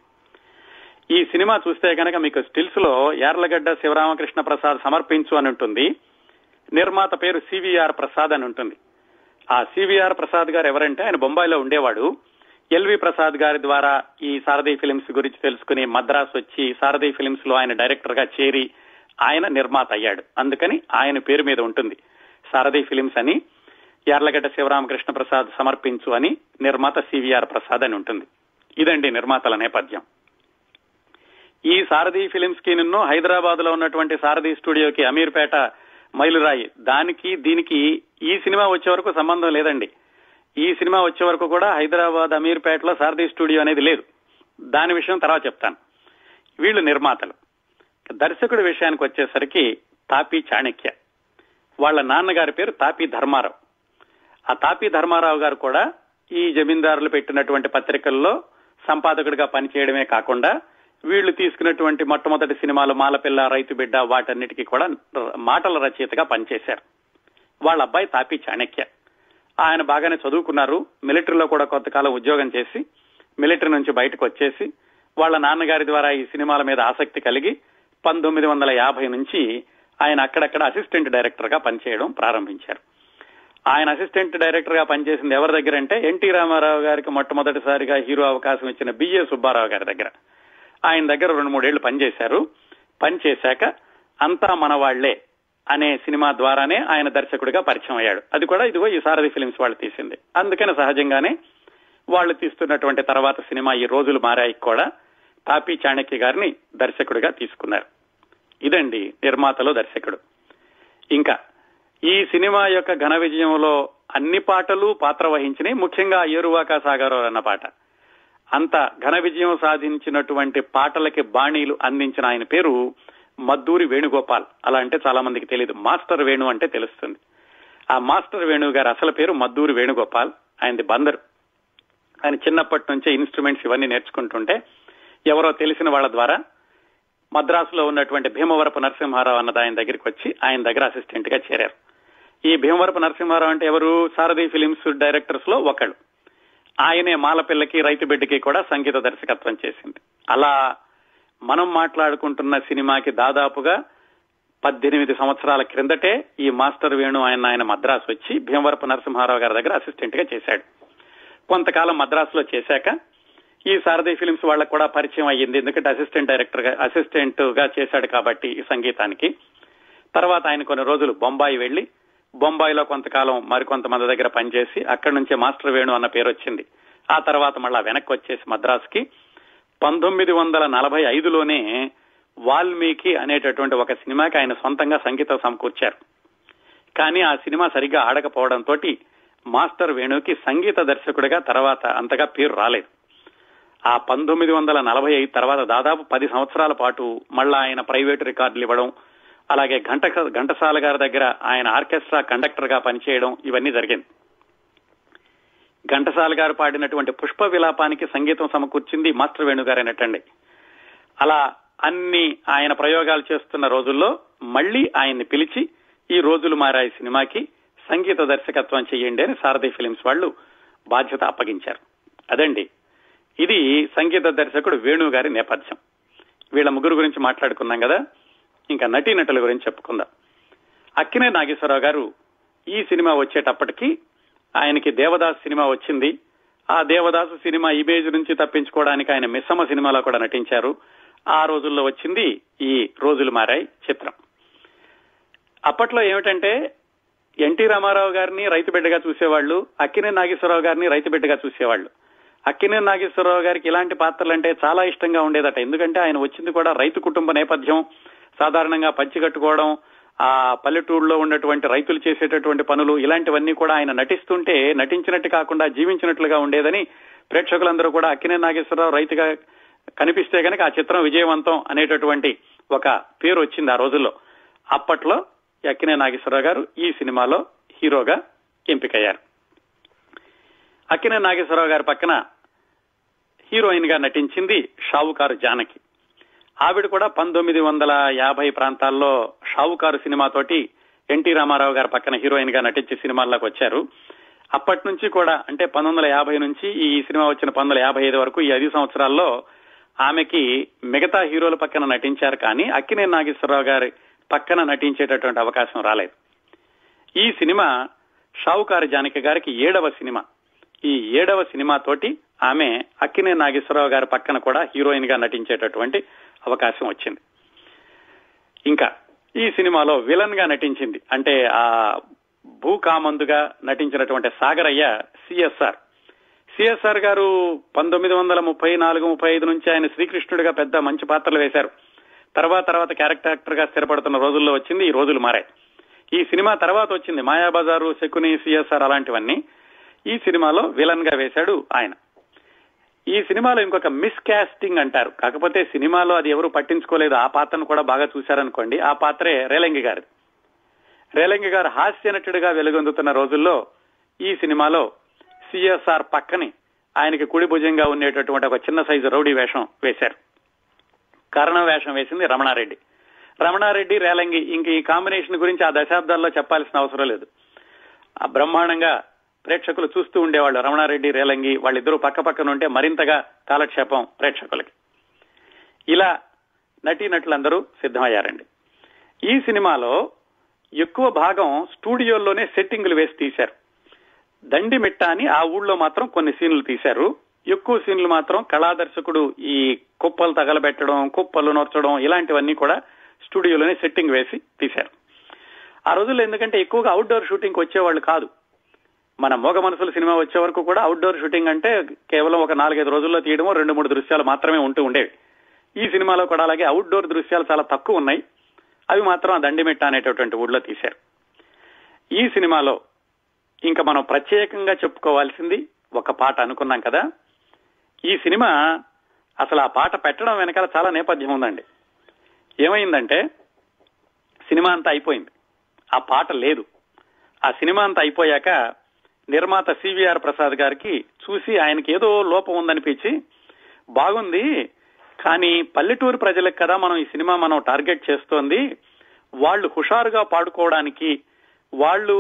ఈ సినిమా చూస్తే కనుక మీకు స్టిల్స్ లో యార్లగడ్డ శివరామకృష్ణ ప్రసాద్ సమర్పించు అని ఉంటుంది నిర్మాత పేరు సివిఆర్ ప్రసాద్ అని ఉంటుంది ఆ సివిఆర్ ప్రసాద్ గారు ఎవరంటే ఆయన బొంబాయిలో ఉండేవాడు ఎల్వి ప్రసాద్ గారి ద్వారా ఈ సారథి ఫిలిమ్స్ గురించి తెలుసుకుని మద్రాసు వచ్చి సారథి ఫిలిమ్స్ లో ఆయన డైరెక్టర్ గా చేరి ఆయన నిర్మాత అయ్యాడు అందుకని ఆయన పేరు మీద ఉంటుంది సారథి ఫిలిమ్స్ అని యార్లగడ్డ శివరామకృష్ణ ప్రసాద్ సమర్పించు అని నిర్మాత సివిఆర్ ప్రసాద్ అని ఉంటుంది ఇదండి నిర్మాతల నేపథ్యం ఈ సారథి ఫిలిమ్స్ కి నిన్ను హైదరాబాద్ లో ఉన్నటువంటి సారథి స్టూడియోకి అమీర్పేట మైలురాయి దానికి దీనికి ఈ సినిమా వచ్చే వరకు సంబంధం లేదండి ఈ సినిమా వచ్చే వరకు కూడా హైదరాబాద్ అమీర్పేటలో సారథి స్టూడియో అనేది లేదు దాని విషయం తర్వాత చెప్తాను వీళ్ళు నిర్మాతలు దర్శకుడి విషయానికి వచ్చేసరికి తాపీ చాణక్య వాళ్ళ నాన్నగారి పేరు తాపీ ధర్మారావు ఆ తాపీ ధర్మారావు గారు కూడా ఈ జమీందారులు పెట్టినటువంటి పత్రికల్లో సంపాదకుడిగా పనిచేయడమే కాకుండా వీళ్లు తీసుకున్నటువంటి మొట్టమొదటి సినిమాలు మాలపిల్ల రైతు బిడ్డ వాటన్నిటికీ కూడా మాటల రచయితగా పనిచేశారు వాళ్ళ అబ్బాయి తాపీ చాణక్య ఆయన బాగానే చదువుకున్నారు మిలిటరీలో కూడా కొంతకాలం ఉద్యోగం చేసి మిలిటరీ నుంచి బయటకు వచ్చేసి వాళ్ళ నాన్నగారి ద్వారా ఈ సినిమాల మీద ఆసక్తి కలిగి పంతొమ్మిది వందల యాభై నుంచి ఆయన అక్కడక్కడ అసిస్టెంట్ డైరెక్టర్ గా పనిచేయడం ప్రారంభించారు ఆయన అసిస్టెంట్ డైరెక్టర్ గా పనిచేసింది ఎవరి దగ్గర అంటే ఎన్టీ రామారావు గారికి మొట్టమొదటిసారిగా హీరో అవకాశం ఇచ్చిన బిఏ సుబ్బారావు గారి దగ్గర ఆయన దగ్గర రెండు మూడేళ్లు పనిచేశారు పనిచేశాక అంతా మన వాళ్లే అనే సినిమా ద్వారానే ఆయన దర్శకుడిగా పరిచయం అయ్యాడు అది కూడా ఇదిగో ఈ సారథి ఫిలిమ్స్ వాళ్ళు తీసింది అందుకని సహజంగానే వాళ్ళు తీస్తున్నటువంటి తర్వాత సినిమా ఈ రోజులు మారాయి కూడా తాపీ చాణక్య గారిని దర్శకుడిగా తీసుకున్నారు ఇదండి నిర్మాతలో దర్శకుడు ఇంకా ఈ సినిమా యొక్క ఘన విజయంలో అన్ని పాటలు పాత్ర వహించినాయి ముఖ్యంగా ఏరువాక సాగరం అన్న పాట అంత ఘన విజయం సాధించినటువంటి పాటలకి బాణీలు అందించిన ఆయన పేరు మద్దూరి వేణుగోపాల్ అలా అంటే చాలా మందికి తెలియదు మాస్టర్ వేణు అంటే తెలుస్తుంది ఆ మాస్టర్ వేణు గారి అసలు పేరు మద్దూరి వేణుగోపాల్ ఆయనది బందరు ఆయన చిన్నప్పటి నుంచే ఇన్స్ట్రుమెంట్స్ ఇవన్నీ నేర్చుకుంటుంటే ఎవరో తెలిసిన వాళ్ళ ద్వారా మద్రాసులో ఉన్నటువంటి భీమవరపు నరసింహారావు అన్నది ఆయన దగ్గరికి వచ్చి ఆయన దగ్గర అసిస్టెంట్ గా చేరారు ఈ భీమవరపు నరసింహారావు అంటే ఎవరు సారథి ఫిలిమ్స్ డైరెక్టర్స్ లో ఒకళ్ళు ఆయనే మాలపిల్లకి రైతు బిడ్డకి కూడా సంగీత దర్శకత్వం చేసింది అలా మనం మాట్లాడుకుంటున్న సినిమాకి దాదాపుగా పద్దెనిమిది సంవత్సరాల క్రిందటే ఈ మాస్టర్ వేణు ఆయన ఆయన మద్రాసు వచ్చి భీమవరపు నరసింహారావు గారి దగ్గర అసిస్టెంట్ గా చేశాడు కొంతకాలం మద్రాసులో చేశాక ఈ సారథి ఫిలిమ్స్ వాళ్ళకు కూడా పరిచయం అయ్యింది ఎందుకంటే అసిస్టెంట్ డైరెక్టర్ గా అసిస్టెంట్ గా చేశాడు కాబట్టి ఈ సంగీతానికి తర్వాత ఆయన కొన్ని రోజులు బొంబాయి వెళ్లి బొంబాయిలో కొంతకాలం మరికొంతమంది దగ్గర పనిచేసి అక్కడి నుంచే మాస్టర్ వేణు అన్న పేరు వచ్చింది ఆ తర్వాత మళ్ళా వెనక్కి వచ్చేసి మద్రాసుకి పంతొమ్మిది వందల నలభై ఐదులోనే వాల్మీకి అనేటటువంటి ఒక సినిమాకి ఆయన సొంతంగా సంగీతం సమకూర్చారు కానీ ఆ సినిమా సరిగ్గా ఆడకపోవడంతో మాస్టర్ వేణుకి సంగీత దర్శకుడిగా తర్వాత అంతగా పేరు రాలేదు ఆ పంతొమ్మిది వందల నలభై ఐదు తర్వాత దాదాపు పది సంవత్సరాల పాటు మళ్ళా ఆయన ప్రైవేటు రికార్డులు ఇవ్వడం అలాగే ఘంట ఘంటసాల గారి దగ్గర ఆయన ఆర్కెస్ట్రా కండక్టర్ గా పనిచేయడం ఇవన్నీ జరిగింది ఘంటసాల గారు పాడినటువంటి పుష్ప విలాపానికి సంగీతం సమకూర్చింది మాస్టర్ వేణు గారేనటండి అలా అన్ని ఆయన ప్రయోగాలు చేస్తున్న రోజుల్లో మళ్లీ ఆయన్ని పిలిచి ఈ రోజులు మారాయి సినిమాకి సంగీత దర్శకత్వం చేయండి అని సారథి ఫిలిమ్స్ వాళ్ళు బాధ్యత అప్పగించారు అదండి ఇది సంగీత దర్శకుడు వేణు గారి నేపథ్యం వీళ్ళ ముగ్గురు గురించి మాట్లాడుకున్నాం కదా ఇంకా నటీనటుల గురించి చెప్పుకుందాం అక్కినే నాగేశ్వరరావు గారు ఈ సినిమా వచ్చేటప్పటికి ఆయనకి దేవదాస్ సినిమా వచ్చింది ఆ దేవదాసు సినిమా ఇమేజ్ నుంచి తప్పించుకోవడానికి ఆయన మిస్సమ్మ సినిమాలో కూడా నటించారు ఆ రోజుల్లో వచ్చింది ఈ రోజులు మారాయి చిత్రం అప్పట్లో ఏమిటంటే ఎన్టీ రామారావు గారిని రైతు బిడ్డగా చూసేవాళ్లు అక్కినే నాగేశ్వరరావు గారిని రైతు బిడ్డగా చూసేవాళ్లు అక్కినే నాగేశ్వరరావు గారికి ఇలాంటి పాత్రలు అంటే చాలా ఇష్టంగా ఉండేదట ఎందుకంటే ఆయన వచ్చింది కూడా రైతు కుటుంబ నేపథ్యం సాధారణంగా పంచి కట్టుకోవడం ఆ పల్లెటూరులో ఉన్నటువంటి రైతులు చేసేటటువంటి పనులు ఇలాంటివన్నీ కూడా ఆయన నటిస్తుంటే నటించినట్టు కాకుండా జీవించినట్లుగా ఉండేదని ప్రేక్షకులందరూ కూడా అక్కినే నాగేశ్వరరావు రైతుగా కనిపిస్తే కనుక ఆ చిత్రం విజయవంతం అనేటటువంటి ఒక పేరు వచ్చింది ఆ రోజుల్లో అప్పట్లో అక్కినే నాగేశ్వరరావు గారు ఈ సినిమాలో హీరోగా ఎంపికయ్యారు అక్కినే నాగేశ్వరరావు గారి పక్కన హీరోయిన్ గా నటించింది షావుకారు జానకి ఆవిడ కూడా పంతొమ్మిది వందల యాభై ప్రాంతాల్లో షావుకారు సినిమాతోటి ఎన్టీ రామారావు గారి పక్కన హీరోయిన్ గా నటించి సినిమాల్లోకి వచ్చారు అప్పటి నుంచి కూడా అంటే పంతొమ్మిది వందల యాభై నుంచి ఈ సినిమా వచ్చిన పంతొమ్మిది వందల యాభై ఐదు వరకు ఈ ఐదు సంవత్సరాల్లో ఆమెకి మిగతా హీరోల పక్కన నటించారు కానీ అక్కినే నాగేశ్వరరావు గారి పక్కన నటించేటటువంటి అవకాశం రాలేదు ఈ సినిమా షావుకారు జానకి గారికి ఏడవ సినిమా ఈ ఏడవ సినిమా తోటి ఆమె అక్కినే నాగేశ్వరరావు గారి పక్కన కూడా హీరోయిన్ గా నటించేటటువంటి అవకాశం వచ్చింది ఇంకా ఈ సినిమాలో విలన్ గా నటించింది అంటే ఆ భూకామందుగా నటించినటువంటి సాగరయ్య సిఎస్ఆర్ సిఎస్ఆర్ గారు పంతొమ్మిది వందల ముప్పై నాలుగు ముప్పై ఐదు నుంచి ఆయన శ్రీకృష్ణుడిగా పెద్ద మంచి పాత్రలు వేశారు తర్వాత తర్వాత క్యారెక్టర్ యాక్టర్ గా స్థిరపడుతున్న రోజుల్లో వచ్చింది ఈ రోజులు మారాయి ఈ సినిమా తర్వాత వచ్చింది మాయాబజారు శకుని సిఎస్ఆర్ అలాంటివన్నీ ఈ సినిమాలో విలన్ గా వేశాడు ఆయన ఈ సినిమాలో ఇంకొక మిస్ కాస్టింగ్ అంటారు కాకపోతే సినిమాలో అది ఎవరు పట్టించుకోలేదు ఆ పాత్రను కూడా బాగా చూశారనుకోండి ఆ పాత్రే రేలంగి గారిది రేలంగి గారు హాస్య నటుడిగా వెలుగొందుతున్న రోజుల్లో ఈ సినిమాలో సిఎస్ఆర్ పక్కని ఆయనకి కుడి భుజంగా ఉండేటటువంటి ఒక చిన్న సైజు రౌడీ వేషం వేశారు కరణం వేషం వేసింది రమణారెడ్డి రమణారెడ్డి రేలంగి ఇంక ఈ కాంబినేషన్ గురించి ఆ దశాబ్దాల్లో చెప్పాల్సిన అవసరం లేదు ఆ బ్రహ్మాండంగా ప్రేక్షకులు చూస్తూ ఉండేవాళ్ళు రమణారెడ్డి రేలంగి వాళ్ళిద్దరూ పక్క పక్కన ఉంటే మరింతగా కాలక్షేపం ప్రేక్షకులకి ఇలా నటీనటులందరూ సిద్ధమయ్యారండి ఈ సినిమాలో ఎక్కువ భాగం స్టూడియోల్లోనే సెట్టింగులు వేసి తీశారు దండిమిట్ట అని ఆ ఊళ్ళో మాత్రం కొన్ని సీన్లు తీశారు ఎక్కువ సీన్లు మాత్రం కళాదర్శకుడు ఈ కుప్పలు తగలబెట్టడం కుప్పలు నొర్చడం ఇలాంటివన్నీ కూడా స్టూడియోలోనే సెట్టింగ్ వేసి తీశారు ఆ రోజుల్లో ఎందుకంటే ఎక్కువగా అవుట్డోర్ షూటింగ్ వచ్చేవాళ్ళు కాదు మన మోగ మనసుల సినిమా వచ్చే వరకు కూడా అవుట్డోర్ షూటింగ్ అంటే కేవలం ఒక నాలుగైదు రోజుల్లో తీయడమో రెండు మూడు దృశ్యాలు మాత్రమే ఉంటూ ఉండేవి ఈ సినిమాలో కూడా అలాగే అవుట్డోర్ దృశ్యాలు చాలా తక్కువ ఉన్నాయి అవి మాత్రం ఆ దండిమెట్ట అనేటటువంటి ఊళ్ళో తీశారు ఈ సినిమాలో ఇంకా మనం ప్రత్యేకంగా చెప్పుకోవాల్సింది ఒక పాట అనుకున్నాం కదా ఈ సినిమా అసలు ఆ పాట పెట్టడం వెనకాల చాలా నేపథ్యం ఉందండి ఏమైందంటే సినిమా అంతా అయిపోయింది ఆ పాట లేదు ఆ సినిమా అంతా అయిపోయాక నిర్మాత సివిఆర్ ప్రసాద్ గారికి చూసి ఆయనకి ఏదో లోపం ఉందనిపించి బాగుంది కానీ పల్లెటూరు ప్రజలకు కదా మనం ఈ సినిమా మనం టార్గెట్ చేస్తోంది వాళ్ళు హుషారుగా పాడుకోవడానికి వాళ్ళు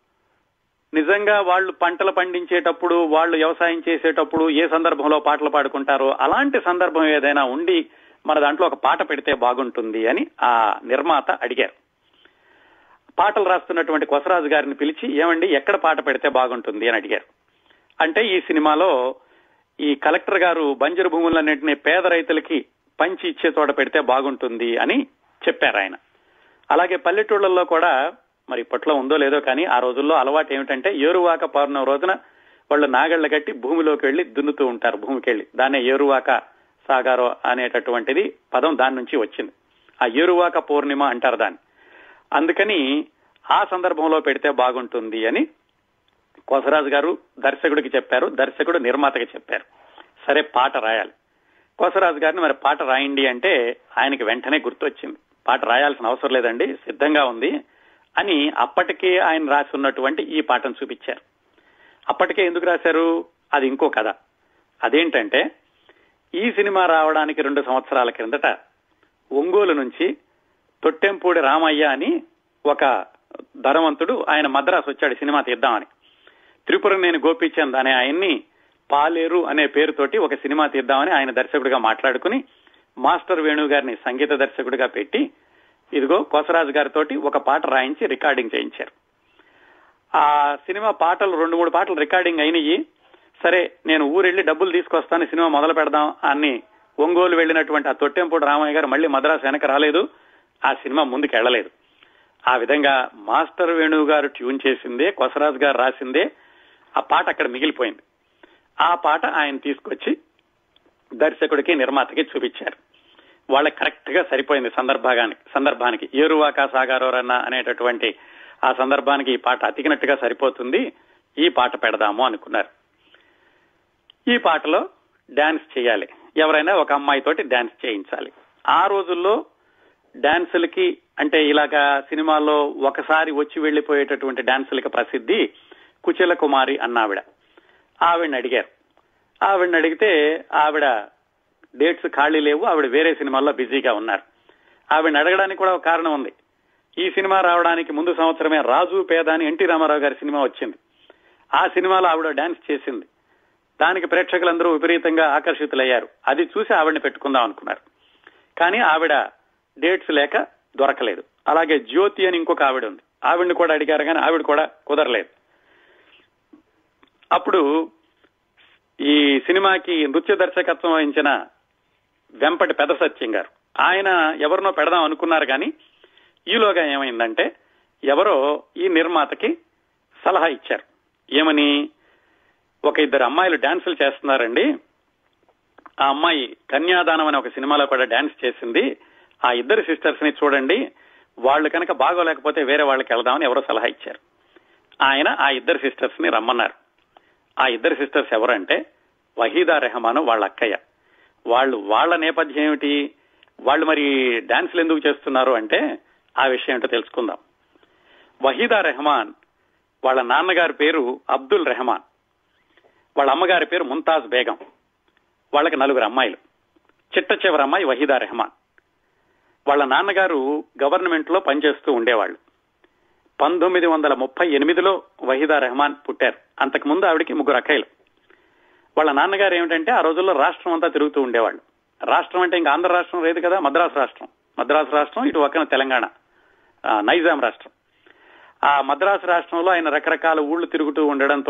నిజంగా వాళ్ళు పంటలు పండించేటప్పుడు వాళ్ళు వ్యవసాయం చేసేటప్పుడు ఏ సందర్భంలో పాటలు పాడుకుంటారో అలాంటి సందర్భం ఏదైనా ఉండి మన దాంట్లో ఒక పాట పెడితే బాగుంటుంది అని ఆ నిర్మాత అడిగారు పాటలు రాస్తున్నటువంటి కొసరాజు గారిని పిలిచి ఏమండి ఎక్కడ పాట పెడితే బాగుంటుంది అని అడిగారు అంటే ఈ సినిమాలో ఈ కలెక్టర్ గారు బంజరు భూములన్నింటినీ పేద రైతులకి పంచి ఇచ్చే చోట పెడితే బాగుంటుంది అని చెప్పారు ఆయన అలాగే పల్లెటూళ్లలో కూడా మరి ఇప్పట్లో ఉందో లేదో కానీ ఆ రోజుల్లో అలవాటు ఏమిటంటే ఏరువాక పౌర్ణమి రోజున వాళ్ళు నాగళ్ల కట్టి భూమిలోకి వెళ్లి దున్నుతూ ఉంటారు భూమికి వెళ్లి దాన్నే ఏరువాక సాగారో అనేటటువంటిది పదం దాని నుంచి వచ్చింది ఆ ఏరువాక పూర్ణిమ అంటారు దాన్ని అందుకని ఆ సందర్భంలో పెడితే బాగుంటుంది అని కోసరాజు గారు దర్శకుడికి చెప్పారు దర్శకుడు నిర్మాతకి చెప్పారు సరే పాట రాయాలి కోసరాజు గారిని మరి పాట రాయండి అంటే ఆయనకి వెంటనే గుర్తొచ్చింది పాట రాయాల్సిన అవసరం లేదండి సిద్ధంగా ఉంది అని అప్పటికే ఆయన రాసి ఉన్నటువంటి ఈ పాటను చూపించారు అప్పటికే ఎందుకు రాశారు అది ఇంకో కథ అదేంటంటే ఈ సినిమా రావడానికి రెండు సంవత్సరాల క్రిందట ఒంగోలు నుంచి తొట్టెంపూడి రామయ్య అని ఒక ధనవంతుడు ఆయన మద్రాసు వచ్చాడు సినిమా తీద్దామని త్రిపుర నేను గోపీచంద్ అనే ఆయన్ని పాలేరు అనే పేరుతోటి ఒక సినిమా తీద్దామని ఆయన దర్శకుడిగా మాట్లాడుకుని మాస్టర్ వేణు గారిని సంగీత దర్శకుడిగా పెట్టి ఇదిగో కోసరాజు గారితో ఒక పాట రాయించి రికార్డింగ్ చేయించారు ఆ సినిమా పాటలు రెండు మూడు పాటలు రికార్డింగ్ అయినాయి సరే నేను ఊరెళ్ళి డబ్బులు తీసుకొస్తాను సినిమా మొదలు పెడదాం అని ఒంగోలు వెళ్ళినటువంటి ఆ తొట్టెంపూడి రామయ్య గారు మళ్ళీ మద్రాసు వెనక రాలేదు ఆ సినిమా ముందుకు వెళ్ళలేదు ఆ విధంగా మాస్టర్ వేణు గారు ట్యూన్ చేసిందే కొసరాజు గారు రాసిందే ఆ పాట అక్కడ మిగిలిపోయింది ఆ పాట ఆయన తీసుకొచ్చి దర్శకుడికి నిర్మాతకి చూపించారు వాళ్ళకి కరెక్ట్ గా సరిపోయింది సందర్భానికి సందర్భానికి ఏరువాక సాగారోరన్న అనేటటువంటి ఆ సందర్భానికి ఈ పాట అతికినట్టుగా సరిపోతుంది ఈ పాట పెడదాము అనుకున్నారు ఈ పాటలో డాన్స్ చేయాలి ఎవరైనా ఒక అమ్మాయితోటి డాన్స్ చేయించాలి ఆ రోజుల్లో డాన్సులకి అంటే ఇలాగా సినిమాల్లో ఒకసారి వచ్చి వెళ్లిపోయేటటువంటి డాన్సులకి ప్రసిద్ధి కుచల కుమారి అన్నావిడ ఆవిడని అడిగారు ఆవిడని అడిగితే ఆవిడ డేట్స్ ఖాళీ లేవు ఆవిడ వేరే సినిమాల్లో బిజీగా ఉన్నారు ఆవిడని అడగడానికి కూడా ఒక కారణం ఉంది ఈ సినిమా రావడానికి ముందు సంవత్సరమే రాజు పేద అని ఎన్టీ రామారావు గారి సినిమా వచ్చింది ఆ సినిమాలో ఆవిడ డాన్స్ చేసింది దానికి ప్రేక్షకులందరూ విపరీతంగా ఆకర్షితులయ్యారు అది చూసి ఆవిడని పెట్టుకుందాం అనుకున్నారు కానీ ఆవిడ డేట్స్ లేక దొరకలేదు అలాగే జ్యోతి అని ఇంకొక ఆవిడ ఉంది ఆవిడని కూడా అడిగారు కానీ ఆవిడ కూడా కుదరలేదు అప్పుడు ఈ సినిమాకి నృత్య దర్శకత్వం వహించిన వెంపటి పెద్ద సత్యం గారు ఆయన ఎవరినో పెడదాం అనుకున్నారు కానీ ఈలోగా ఏమైందంటే ఎవరో ఈ నిర్మాతకి సలహా ఇచ్చారు ఏమని ఒక ఇద్దరు అమ్మాయిలు డాన్సులు చేస్తున్నారండి ఆ అమ్మాయి కన్యాదానం అనే ఒక సినిమాలో కూడా డాన్స్ చేసింది ఆ ఇద్దరు సిస్టర్స్ ని చూడండి వాళ్ళు కనుక బాగోలేకపోతే వేరే వాళ్ళకి వెళదామని ఎవరో సలహా ఇచ్చారు ఆయన ఆ ఇద్దరు సిస్టర్స్ ని రమ్మన్నారు ఆ ఇద్దరు సిస్టర్స్ ఎవరంటే వహీదా రెహమాను వాళ్ళ అక్కయ్య వాళ్ళు వాళ్ళ నేపథ్యం ఏమిటి వాళ్ళు మరి డాన్సులు ఎందుకు చేస్తున్నారు అంటే ఆ విషయం ఏంటో తెలుసుకుందాం వహీదా రెహమాన్ వాళ్ళ నాన్నగారి పేరు అబ్దుల్ రెహమాన్ వాళ్ళ అమ్మగారి పేరు ముంతాజ్ బేగం వాళ్ళకి నలుగురు అమ్మాయిలు చిట్ట చివరి అమ్మాయి వహీదా రెహమాన్ వాళ్ళ నాన్నగారు గవర్నమెంట్ లో పనిచేస్తూ ఉండేవాళ్ళు పంతొమ్మిది వందల ముప్పై ఎనిమిదిలో వహీదా రెహమాన్ పుట్టారు అంతకు ముందు ఆవిడకి ముగ్గురు అక్కయ్యలు వాళ్ళ నాన్నగారు ఏమిటంటే ఆ రోజుల్లో రాష్ట్రం అంతా తిరుగుతూ ఉండేవాళ్ళు రాష్ట్రం అంటే ఇంకా ఆంధ్ర రాష్ట్రం లేదు కదా మద్రాసు రాష్ట్రం మద్రాసు రాష్ట్రం ఇటు పక్కన తెలంగాణ ఆ, నైజాం రాష్ట్రం ఆ మద్రాసు రాష్ట్రంలో ఆయన రకరకాల ఊళ్ళు తిరుగుతూ ఉండడంతో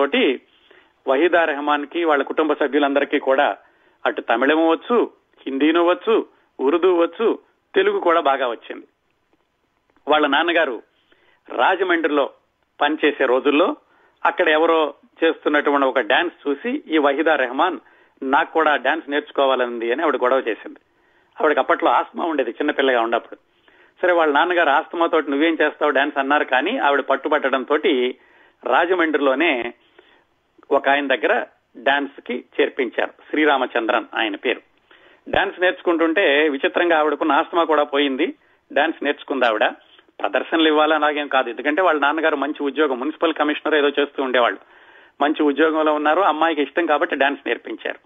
వహీదా రెహమాన్ కి వాళ్ళ కుటుంబ సభ్యులందరికీ కూడా అటు తమిళం వచ్చు హిందీను వచ్చు ఉర్దూ వచ్చు తెలుగు కూడా బాగా వచ్చింది వాళ్ళ నాన్నగారు రాజమండ్రిలో పనిచేసే రోజుల్లో అక్కడ ఎవరో చేస్తున్నటువంటి ఒక డాన్స్ చూసి ఈ వహీదా రెహమాన్ నాకు కూడా డాన్స్ నేర్చుకోవాలంది అని ఆవిడ గొడవ చేసింది ఆవిడకి అప్పట్లో ఆస్మా ఉండేది చిన్నపిల్లగా ఉన్నప్పుడు సరే వాళ్ళ నాన్నగారు ఆస్తమాతో నువ్వేం చేస్తావు డాన్స్ అన్నారు కానీ ఆవిడ పట్టుబట్టడంతో రాజమండ్రిలోనే ఒక ఆయన దగ్గర డాన్స్ కి చేర్పించారు శ్రీరామచంద్రన్ ఆయన పేరు డాన్స్ నేర్చుకుంటుంటే విచిత్రంగా ఆవిడకున్న ఆస్తమా కూడా పోయింది డాన్స్ నేర్చుకుంది ఆవిడ ప్రదర్శనలు ఇవ్వాలి అలాగేం కాదు ఎందుకంటే వాళ్ళ నాన్నగారు మంచి ఉద్యోగం మున్సిపల్ కమిషనర్ ఏదో చేస్తూ ఉండేవాళ్ళు మంచి ఉద్యోగంలో ఉన్నారు అమ్మాయికి ఇష్టం కాబట్టి డాన్స్ నేర్పించారు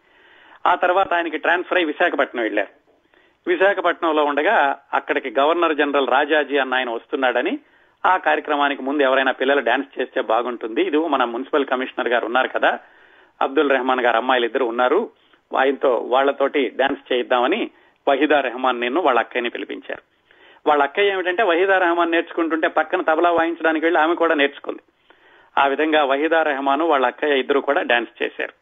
ఆ తర్వాత ఆయనకి ట్రాన్స్ఫర్ అయి విశాఖపట్నం వెళ్లారు విశాఖపట్నంలో ఉండగా అక్కడికి గవర్నర్ జనరల్ రాజాజీ అన్న ఆయన వస్తున్నాడని ఆ కార్యక్రమానికి ముందు ఎవరైనా పిల్లలు డాన్స్ చేస్తే బాగుంటుంది ఇది మన మున్సిపల్ కమిషనర్ గారు ఉన్నారు కదా అబ్దుల్ రెహమాన్ గారు అమ్మాయిలు ఇద్దరు ఉన్నారు ఆయనతో వాళ్లతోటి డాన్స్ చేయిద్దామని వహీదా రెహమాన్ నేను వాళ్ళ అక్కయ్యని పిలిపించారు వాళ్ళ అక్కయ్య ఏమిటంటే వహీదా రెహమాన్ నేర్చుకుంటుంటే పక్కన తబలా వాయించడానికి వెళ్ళి ఆమె కూడా నేర్చుకుంది ఆ విధంగా వహీదా రెహమాను వాళ్ళ అక్కయ్య ఇద్దరు కూడా డాన్స్ చేశారు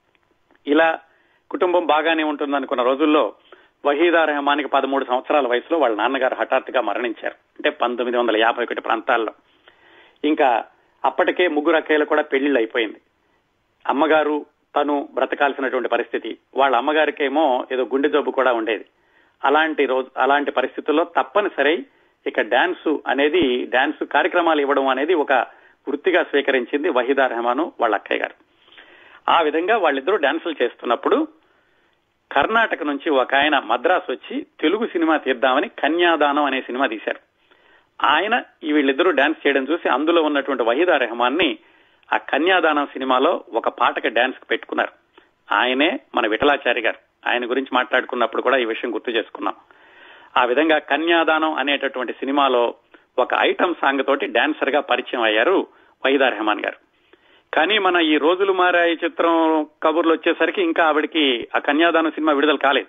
ఇలా కుటుంబం బాగానే ఉంటుందనుకున్న రోజుల్లో వహీదా రెహమాన్కి పదమూడు సంవత్సరాల వయసులో వాళ్ళ నాన్నగారు హఠాత్తుగా మరణించారు అంటే పంతొమ్మిది వందల యాభై ఒకటి ప్రాంతాల్లో ఇంకా అప్పటికే ముగ్గురు అక్కయ్యలు కూడా పెళ్లిళ్ళు అయిపోయింది అమ్మగారు తను బ్రతకాల్సినటువంటి పరిస్థితి వాళ్ళ అమ్మగారికేమో ఏదో గుండె జబ్బు కూడా ఉండేది అలాంటి రోజు అలాంటి పరిస్థితుల్లో తప్పనిసరి ఇక డాన్స్ అనేది డాన్స్ కార్యక్రమాలు ఇవ్వడం అనేది ఒక వృత్తిగా స్వీకరించింది వహీదా రెహమాను వాళ్ళ అక్కయ్య గారు ఆ విధంగా వాళ్ళిద్దరూ డాన్సులు చేస్తున్నప్పుడు కర్ణాటక నుంచి ఒక ఆయన మద్రాసు వచ్చి తెలుగు సినిమా తీద్దామని కన్యాదానం అనే సినిమా తీశారు ఆయన ఈ వీళ్ళిద్దరూ డాన్స్ చేయడం చూసి అందులో ఉన్నటువంటి వహీదా రెహమాన్ ని ఆ కన్యాదానం సినిమాలో ఒక పాటకి డాన్స్ కి పెట్టుకున్నారు ఆయనే మన విఠలాచారి గారు ఆయన గురించి మాట్లాడుకున్నప్పుడు కూడా ఈ విషయం గుర్తు చేసుకున్నాం ఆ విధంగా కన్యాదానం అనేటటువంటి సినిమాలో ఒక ఐటమ్ సాంగ్ తోటి డాన్సర్ గా పరిచయం అయ్యారు వహీదా రెహమాన్ గారు కానీ మన ఈ రోజులు మారాయి చిత్రం కబుర్లు వచ్చేసరికి ఇంకా ఆవిడకి ఆ కన్యాదానం సినిమా విడుదల కాలేదు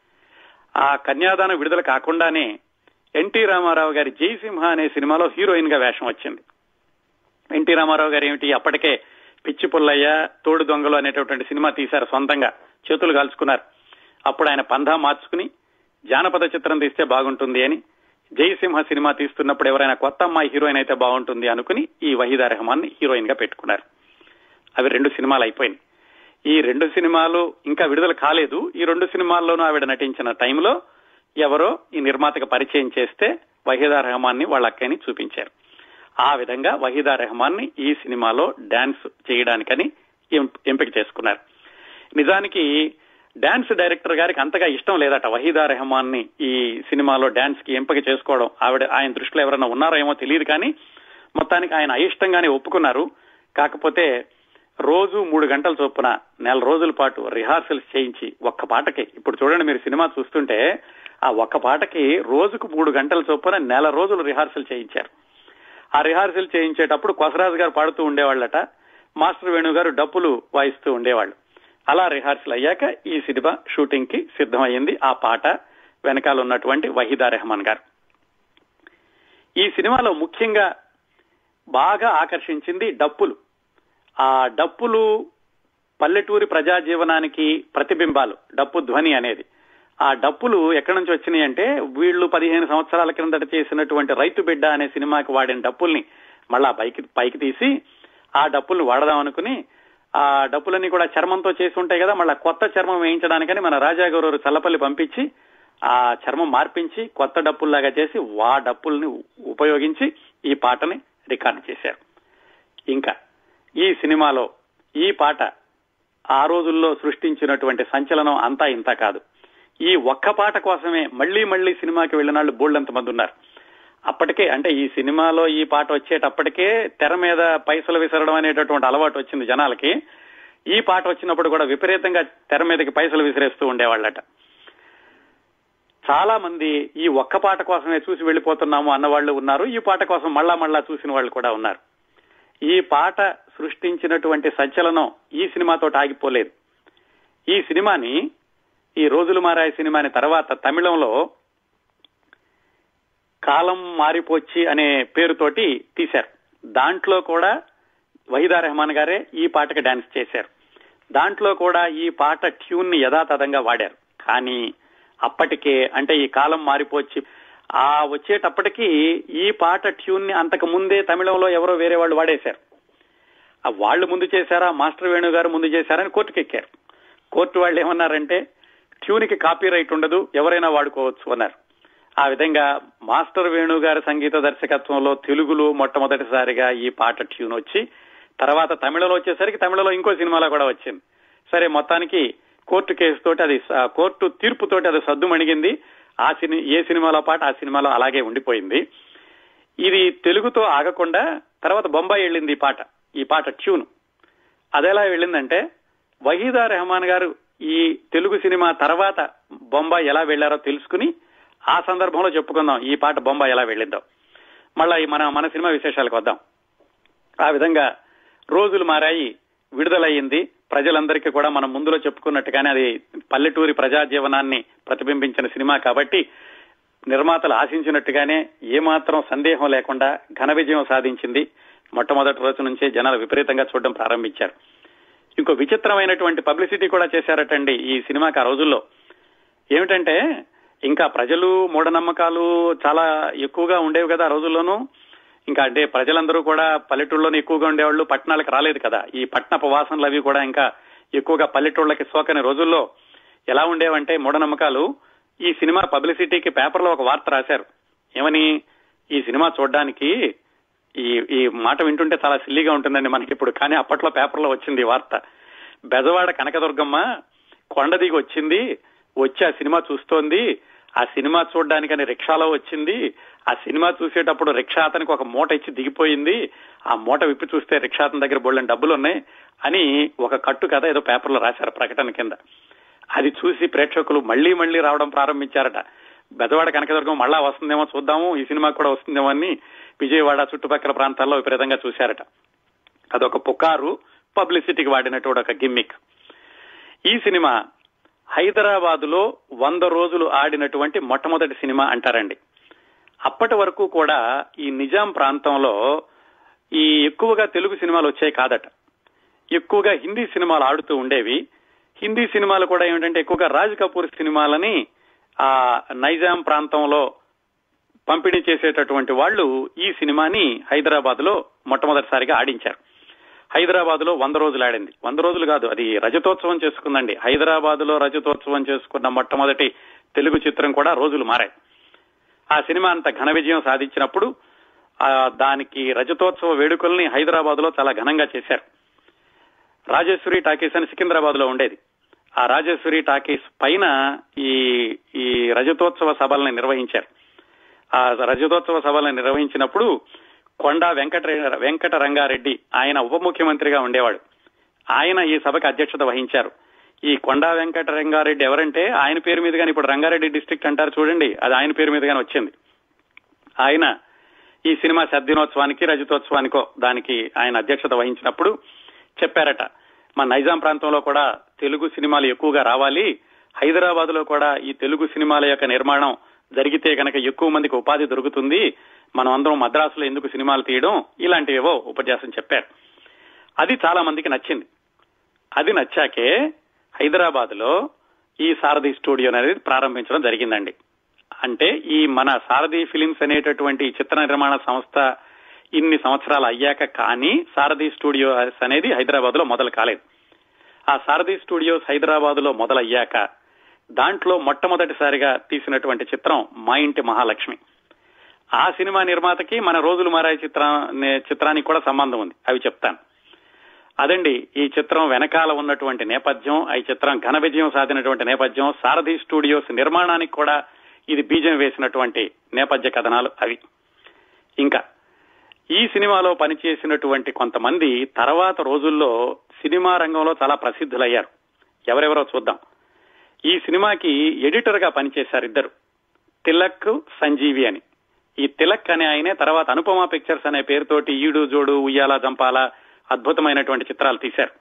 ఆ కన్యాదానం విడుదల కాకుండానే ఎన్టీ రామారావు గారి జయసింహ అనే సినిమాలో హీరోయిన్ గా వేషం వచ్చింది ఎన్టీ రామారావు గారు ఏమిటి అప్పటికే పిచ్చి పుల్లయ్య తోడు దొంగలు అనేటటువంటి సినిమా తీశారు సొంతంగా చేతులు కాల్చుకున్నారు అప్పుడు ఆయన పంధా మార్చుకుని జానపద చిత్రం తీస్తే బాగుంటుంది అని జయసింహ సినిమా తీస్తున్నప్పుడు ఎవరైనా కొత్త అమ్మాయి హీరోయిన్ అయితే బాగుంటుంది అనుకుని ఈ వహీదా రెహమాన్ ని హీరోయిన్ గా పెట్టుకున్నారు అవి రెండు సినిమాలు అయిపోయింది ఈ రెండు సినిమాలు ఇంకా విడుదల కాలేదు ఈ రెండు సినిమాల్లోనూ ఆవిడ నటించిన టైంలో ఎవరో ఈ నిర్మాతకు పరిచయం చేస్తే వహీదా రెహమాన్ ని వాళ్ళ అక్కని చూపించారు ఆ విధంగా వహీదా రెహమాన్ ని ఈ సినిమాలో డాన్స్ చేయడానికని ఎం- ఎంపిక చేసుకున్నారు నిజానికి డాన్స్ డైరెక్టర్ గారికి అంతగా ఇష్టం లేదట వహీదా రెహమాన్ ని ఈ సినిమాలో డాన్స్ కి ఎంపిక చేసుకోవడం ఆవిడ ఆయన దృష్టిలో ఎవరైనా ఉన్నారో ఏమో తెలియదు కానీ మొత్తానికి ఆయన అయిష్టంగానే ఒప్పుకున్నారు కాకపోతే రోజు మూడు గంటల చొప్పున నెల రోజుల పాటు రిహార్సల్స్ చేయించి ఒక్క పాటకి ఇప్పుడు చూడండి మీరు సినిమా చూస్తుంటే ఆ ఒక్క పాటకి రోజుకు మూడు గంటల చొప్పున నెల రోజులు రిహార్సల్ చేయించారు ఆ రిహార్సల్ చేయించేటప్పుడు కొసరాజు గారు పాడుతూ ఉండేవాళ్ళట మాస్టర్ వేణు గారు డప్పులు వాయిస్తూ ఉండేవాళ్ళు అలా రిహార్సల్ అయ్యాక ఈ సినిమా షూటింగ్ కి సిద్ధమయ్యింది ఆ పాట వెనకాల ఉన్నటువంటి వహీదా రెహమాన్ గారు ఈ సినిమాలో ముఖ్యంగా బాగా ఆకర్షించింది డప్పులు ఆ డప్పులు పల్లెటూరి ప్రజా జీవనానికి ప్రతిబింబాలు డప్పు ధ్వని అనేది ఆ డప్పులు ఎక్కడి నుంచి వచ్చినాయి అంటే వీళ్ళు పదిహేను సంవత్సరాల క్రిందట చేసినటువంటి రైతు బిడ్డ అనే సినిమాకి వాడిన డప్పుల్ని మళ్ళా పైకి పైకి తీసి ఆ డప్పుల్ని వాడదాం అనుకుని ఆ డప్పులన్నీ కూడా చర్మంతో చేసి ఉంటాయి కదా మళ్ళీ కొత్త చర్మం వేయించడానికని మన రాజాగౌరవ చల్లపల్లి పంపించి ఆ చర్మం మార్పించి కొత్త డప్పుల్లాగా చేసి వా డప్పుల్ని ఉపయోగించి ఈ పాటని రికార్డు చేశారు ఇంకా ఈ సినిమాలో ఈ పాట ఆ రోజుల్లో సృష్టించినటువంటి సంచలనం అంతా ఇంత కాదు ఈ ఒక్క పాట కోసమే మళ్లీ మళ్లీ సినిమాకి వెళ్ళిన వాళ్ళు బోల్డంత మంది ఉన్నారు అప్పటికే అంటే ఈ సినిమాలో ఈ పాట వచ్చేటప్పటికే తెర మీద పైసలు విసరడం అనేటటువంటి అలవాటు వచ్చింది జనాలకి ఈ పాట వచ్చినప్పుడు కూడా విపరీతంగా తెర మీదకి పైసలు విసిరేస్తూ ఉండేవాళ్ళట చాలా మంది ఈ ఒక్క పాట కోసమే చూసి వెళ్ళిపోతున్నాము అన్న వాళ్ళు ఉన్నారు ఈ పాట కోసం మళ్ళా మళ్ళా చూసిన వాళ్ళు కూడా ఉన్నారు ఈ పాట సృష్టించినటువంటి సంచలనం ఈ సినిమాతో ఆగిపోలేదు ఈ సినిమాని ఈ రోజులు మారాయి సినిమాని తర్వాత తమిళంలో కాలం మారిపోచ్చి అనే పేరుతోటి తీశారు దాంట్లో కూడా వహీదా రెహమాన్ గారే ఈ పాటకి డాన్స్ చేశారు దాంట్లో కూడా ఈ పాట ట్యూన్ ని యథాతథంగా వాడారు కానీ అప్పటికే అంటే ఈ కాలం మారిపోచ్చి ఆ వచ్చేటప్పటికి ఈ పాట ట్యూన్ ని అంతకు ముందే తమిళంలో ఎవరో వేరే వాళ్ళు వాడేశారు ఆ వాళ్ళు ముందు చేశారా మాస్టర్ వేణు గారు ముందు చేశారని కోర్టుకు ఎక్కారు కోర్టు వాళ్ళు ఏమన్నారంటే ట్యూన్ కి కాపీ రైట్ ఉండదు ఎవరైనా వాడుకోవచ్చు అన్నారు ఆ విధంగా మాస్టర్ వేణు గారి సంగీత దర్శకత్వంలో తెలుగులో మొట్టమొదటిసారిగా ఈ పాట ట్యూన్ వచ్చి తర్వాత తమిళలో వచ్చేసరికి తమిళలో ఇంకో సినిమాలో కూడా వచ్చింది సరే మొత్తానికి కోర్టు కేసు తోటి అది స- కోర్టు తీర్పుతోటి అది సద్దు మణిగింది ఆ సిని ఏ సినిమాలో పాట ఆ సినిమాలో అలాగే ఉండిపోయింది ఇది తెలుగుతో ఆగకుండా తర్వాత బొంబాయి వెళ్ళింది ఈ పాట ఈ పాట ట్యూన్ అదెలా వెళ్ళిందంటే వహీదా రెహమాన్ గారు ఈ తెలుగు సినిమా తర్వాత బొంబాయి ఎలా వెళ్లారో తెలుసుకుని ఆ సందర్భంలో చెప్పుకుందాం ఈ పాట బొంబాయి ఎలా వెళ్ళిందో మళ్ళా ఈ మన మన సినిమా విశేషాలకు వద్దాం ఆ విధంగా రోజులు మారాయి విడుదలయ్యింది ప్రజలందరికీ కూడా మనం ముందులో చెప్పుకున్నట్టుగానే అది పల్లెటూరి ప్రజా జీవనాన్ని ప్రతిబింబించిన సినిమా కాబట్టి నిర్మాతలు ఆశించినట్టుగానే ఏమాత్రం సందేహం లేకుండా ఘన విజయం సాధించింది మొట్టమొదటి రోజు నుంచే జనాలు విపరీతంగా చూడడం ప్రారంభించారు ఇంకో విచిత్రమైనటువంటి పబ్లిసిటీ కూడా చేశారటండి ఈ సినిమాకి ఆ రోజుల్లో ఏమిటంటే ఇంకా ప్రజలు మూఢనమ్మకాలు చాలా ఎక్కువగా ఉండేవి కదా ఆ రోజుల్లోనూ ఇంకా అంటే ప్రజలందరూ కూడా పల్లెటూళ్ళలోనే ఎక్కువగా ఉండేవాళ్ళు పట్టణాలకు రాలేదు కదా ఈ పట్టణపు వాసనలు అవి కూడా ఇంకా ఎక్కువగా పల్లెటూళ్ళకి సోకని రోజుల్లో ఎలా ఉండేవంటే మూఢనమ్మకాలు ఈ సినిమా పబ్లిసిటీకి పేపర్లో ఒక వార్త రాశారు ఏమని ఈ సినిమా చూడడానికి ఈ ఈ మాట వింటుంటే చాలా సిల్లీగా ఉంటుందండి మనకి ఇప్పుడు కానీ అప్పట్లో పేపర్లో వచ్చింది ఈ వార్త బెజవాడ కనకదుర్గమ్మ కొండ దిగి వచ్చింది వచ్చి ఆ సినిమా చూస్తోంది ఆ సినిమా చూడడానికని రిక్షాలో వచ్చింది ఆ సినిమా చూసేటప్పుడు రిక్షా అతనికి ఒక మూట ఇచ్చి దిగిపోయింది ఆ మూట విప్పి చూస్తే రిక్షా అతని దగ్గర బోళ్ళని డబ్బులు ఉన్నాయి అని ఒక కట్టు కథ ఏదో పేపర్లో రాశారు ప్రకటన కింద అది చూసి ప్రేక్షకులు మళ్లీ మళ్లీ రావడం ప్రారంభించారట బెదవాడ కనకదుర్గం మళ్ళా వస్తుందేమో చూద్దాము ఈ సినిమా కూడా వస్తుందేమో అని విజయవాడ చుట్టుపక్కల ప్రాంతాల్లో విపరీతంగా చూశారట అదొక పుకారు పబ్లిసిటీకి వాడినటువంటి ఒక గిమ్మిక్ ఈ సినిమా హైదరాబాద్ లో వంద రోజులు ఆడినటువంటి మొట్టమొదటి సినిమా అంటారండి అప్పటి వరకు కూడా ఈ నిజాం ప్రాంతంలో ఈ ఎక్కువగా తెలుగు సినిమాలు వచ్చాయి కాదట ఎక్కువగా హిందీ సినిమాలు ఆడుతూ ఉండేవి హిందీ సినిమాలు కూడా ఏమిటంటే ఎక్కువగా రాజ్ కపూర్ సినిమాలని ఆ నైజాం ప్రాంతంలో పంపిణీ చేసేటటువంటి వాళ్ళు ఈ సినిమాని హైదరాబాద్ లో మొట్టమొదటిసారిగా ఆడించారు హైదరాబాద్ లో వంద రోజులు ఆడింది వంద రోజులు కాదు అది రజతోత్సవం చేసుకుందండి హైదరాబాద్ లో రజతోత్సవం చేసుకున్న మొట్టమొదటి తెలుగు చిత్రం కూడా రోజులు మారాయి ఆ సినిమా అంత ఘన విజయం సాధించినప్పుడు ఆ దానికి రజతోత్సవ వేడుకల్ని హైదరాబాద్ లో చాలా ఘనంగా చేశారు రాజేశ్వరి టాకీస్ అని సికింద్రాబాద్ లో ఉండేది ఆ రాజేశ్వరి టాకీస్ పైన ఈ ఈ రజతోత్సవ సభల్ని నిర్వహించారు ఆ రజతోత్సవ సభలను నిర్వహించినప్పుడు కొండా వెంకట వెంకట రంగారెడ్డి ఆయన ఉప ముఖ్యమంత్రిగా ఉండేవాడు ఆయన ఈ సభకు అధ్యక్షత వహించారు ఈ కొండా వెంకట రంగారెడ్డి ఎవరంటే ఆయన పేరు మీదుగానే ఇప్పుడు రంగారెడ్డి డిస్ట్రిక్ట్ అంటారు చూడండి అది ఆయన పేరు మీదుగానే వచ్చింది ఆయన ఈ సినిమా శతదినోత్సవానికి రజతోత్సవానికో దానికి ఆయన అధ్యక్షత వహించినప్పుడు చెప్పారట మా నైజాం ప్రాంతంలో కూడా తెలుగు సినిమాలు ఎక్కువగా రావాలి హైదరాబాద్ లో కూడా ఈ తెలుగు సినిమాల యొక్క నిర్మాణం జరిగితే కనుక ఎక్కువ మందికి ఉపాధి దొరుకుతుంది మనం అందరం మద్రాసులో ఎందుకు సినిమాలు తీయడం ఇలాంటివేవో ఉపన్యాసం చెప్పారు అది చాలా మందికి నచ్చింది అది నచ్చాకే హైదరాబాద్ లో ఈ సారథి స్టూడియో అనేది ప్రారంభించడం జరిగిందండి అంటే ఈ మన సారథి ఫిలిమ్స్ అనేటటువంటి ఈ చిత్ర నిర్మాణ సంస్థ ఇన్ని సంవత్సరాలు అయ్యాక కానీ సారథి స్టూడియోస్ అనేది హైదరాబాద్ లో మొదలు కాలేదు ఆ సారథి స్టూడియోస్ హైదరాబాద్ లో మొదలయ్యాక దాంట్లో మొట్టమొదటిసారిగా తీసినటువంటి చిత్రం మా ఇంటి మహాలక్ష్మి ఆ సినిమా నిర్మాతకి మన రోజులు మారాయి చిత్ర చిత్రానికి కూడా సంబంధం ఉంది అవి చెప్తాను అదండి ఈ చిత్రం వెనకాల ఉన్నటువంటి నేపథ్యం ఈ చిత్రం ఘన విజయం సాధినటువంటి నేపథ్యం సారథి స్టూడియోస్ నిర్మాణానికి కూడా ఇది బీజం వేసినటువంటి నేపథ్య కథనాలు అవి ఇంకా ఈ సినిమాలో పనిచేసినటువంటి కొంతమంది తర్వాత రోజుల్లో సినిమా రంగంలో చాలా ప్రసిద్ధులయ్యారు ఎవరెవరో చూద్దాం ఈ సినిమాకి ఎడిటర్ గా పనిచేశారు ఇద్దరు తిలక్ సంజీవి అని ఈ తిలక్ అనే ఆయనే తర్వాత అనుపమ పిక్చర్స్ అనే పేరుతోటి ఈడు జోడు ఉయ్యాల జంపాల అద్భుతమైనటువంటి చిత్రాలు తీశారు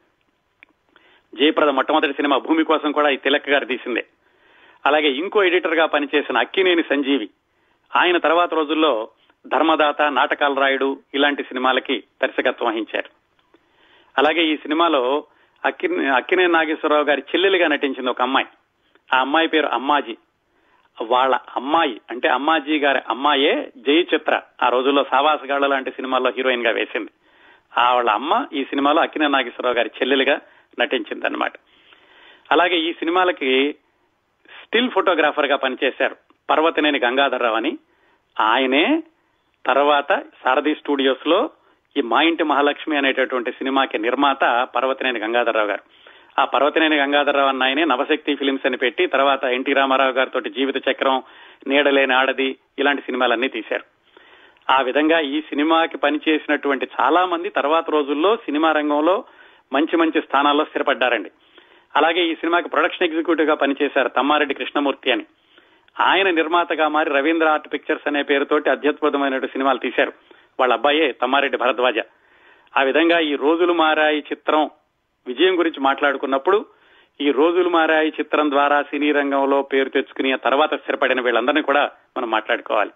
జయప్రద మొట్టమొదటి సినిమా భూమి కోసం కూడా ఈ తిలక్ గారు తీసిందే అలాగే ఇంకో ఎడిటర్ గా పనిచేసిన అక్కినేని సంజీవి ఆయన తర్వాత రోజుల్లో ధర్మదాత నాటకాలు రాయుడు ఇలాంటి సినిమాలకి దర్శకత్వం వహించారు అలాగే ఈ సినిమాలో అక్కి అక్కినేని నాగేశ్వరరావు గారి చెల్లెలిగా నటించింది ఒక అమ్మాయి ఆ అమ్మాయి పేరు అమ్మాజీ వాళ్ళ అమ్మాయి అంటే అమ్మాజీ గారి అమ్మాయే జై చిత్ర ఆ రోజుల్లో సావాసగాళ్ళ లాంటి సినిమాల్లో హీరోయిన్ గా వేసింది ఆ వాళ్ళ అమ్మ ఈ సినిమాలో అక్కినే నాగేశ్వరరావు గారి చెల్లెలుగా నటించింది అనమాట అలాగే ఈ సినిమాలకి స్టిల్ ఫోటోగ్రాఫర్ గా పనిచేశారు పర్వతనేని గంగాధర్రావు అని ఆయనే తర్వాత సారథి స్టూడియోస్ లో ఈ మా ఇంటి మహాలక్ష్మి అనేటటువంటి సినిమాకి నిర్మాత పర్వతనేని గంగాధర్రావు గారు ఆ పర్వతనేని గంగాధరరావు అన్న ఆయనే నవశక్తి ఫిలిమ్స్ అని పెట్టి తర్వాత ఎన్టీ రామారావు గారితో జీవిత చక్రం నీడలేని ఆడది ఇలాంటి సినిమాలన్నీ తీశారు ఆ విధంగా ఈ సినిమాకి పనిచేసినటువంటి చాలా మంది తర్వాత రోజుల్లో సినిమా రంగంలో మంచి మంచి స్థానాల్లో స్థిరపడ్డారండి అలాగే ఈ సినిమాకి ప్రొడక్షన్ ఎగ్జిక్యూటివ్ గా పనిచేశారు తమ్మారెడ్డి కృష్ణమూర్తి అని ఆయన నిర్మాతగా మారి రవీంద్ర ఆర్ట్ పిక్చర్స్ అనే పేరుతోటి అత్యద్భుతమైన సినిమాలు తీశారు వాళ్ళ అబ్బాయే తమ్మారెడ్డి భరద్వాజ ఆ విధంగా ఈ రోజులు మారాయి చిత్రం విజయం గురించి మాట్లాడుకున్నప్పుడు ఈ రోజులు మారాయి చిత్రం ద్వారా సినీ రంగంలో పేరు తెచ్చుకుని తర్వాత స్థిరపడిన వీళ్ళందరినీ కూడా మనం మాట్లాడుకోవాలి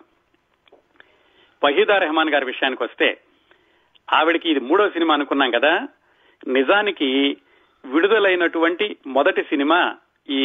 వహీదా రెహమాన్ గారి విషయానికి వస్తే ఆవిడకి ఇది మూడో సినిమా అనుకున్నాం కదా నిజానికి విడుదలైనటువంటి మొదటి సినిమా ఈ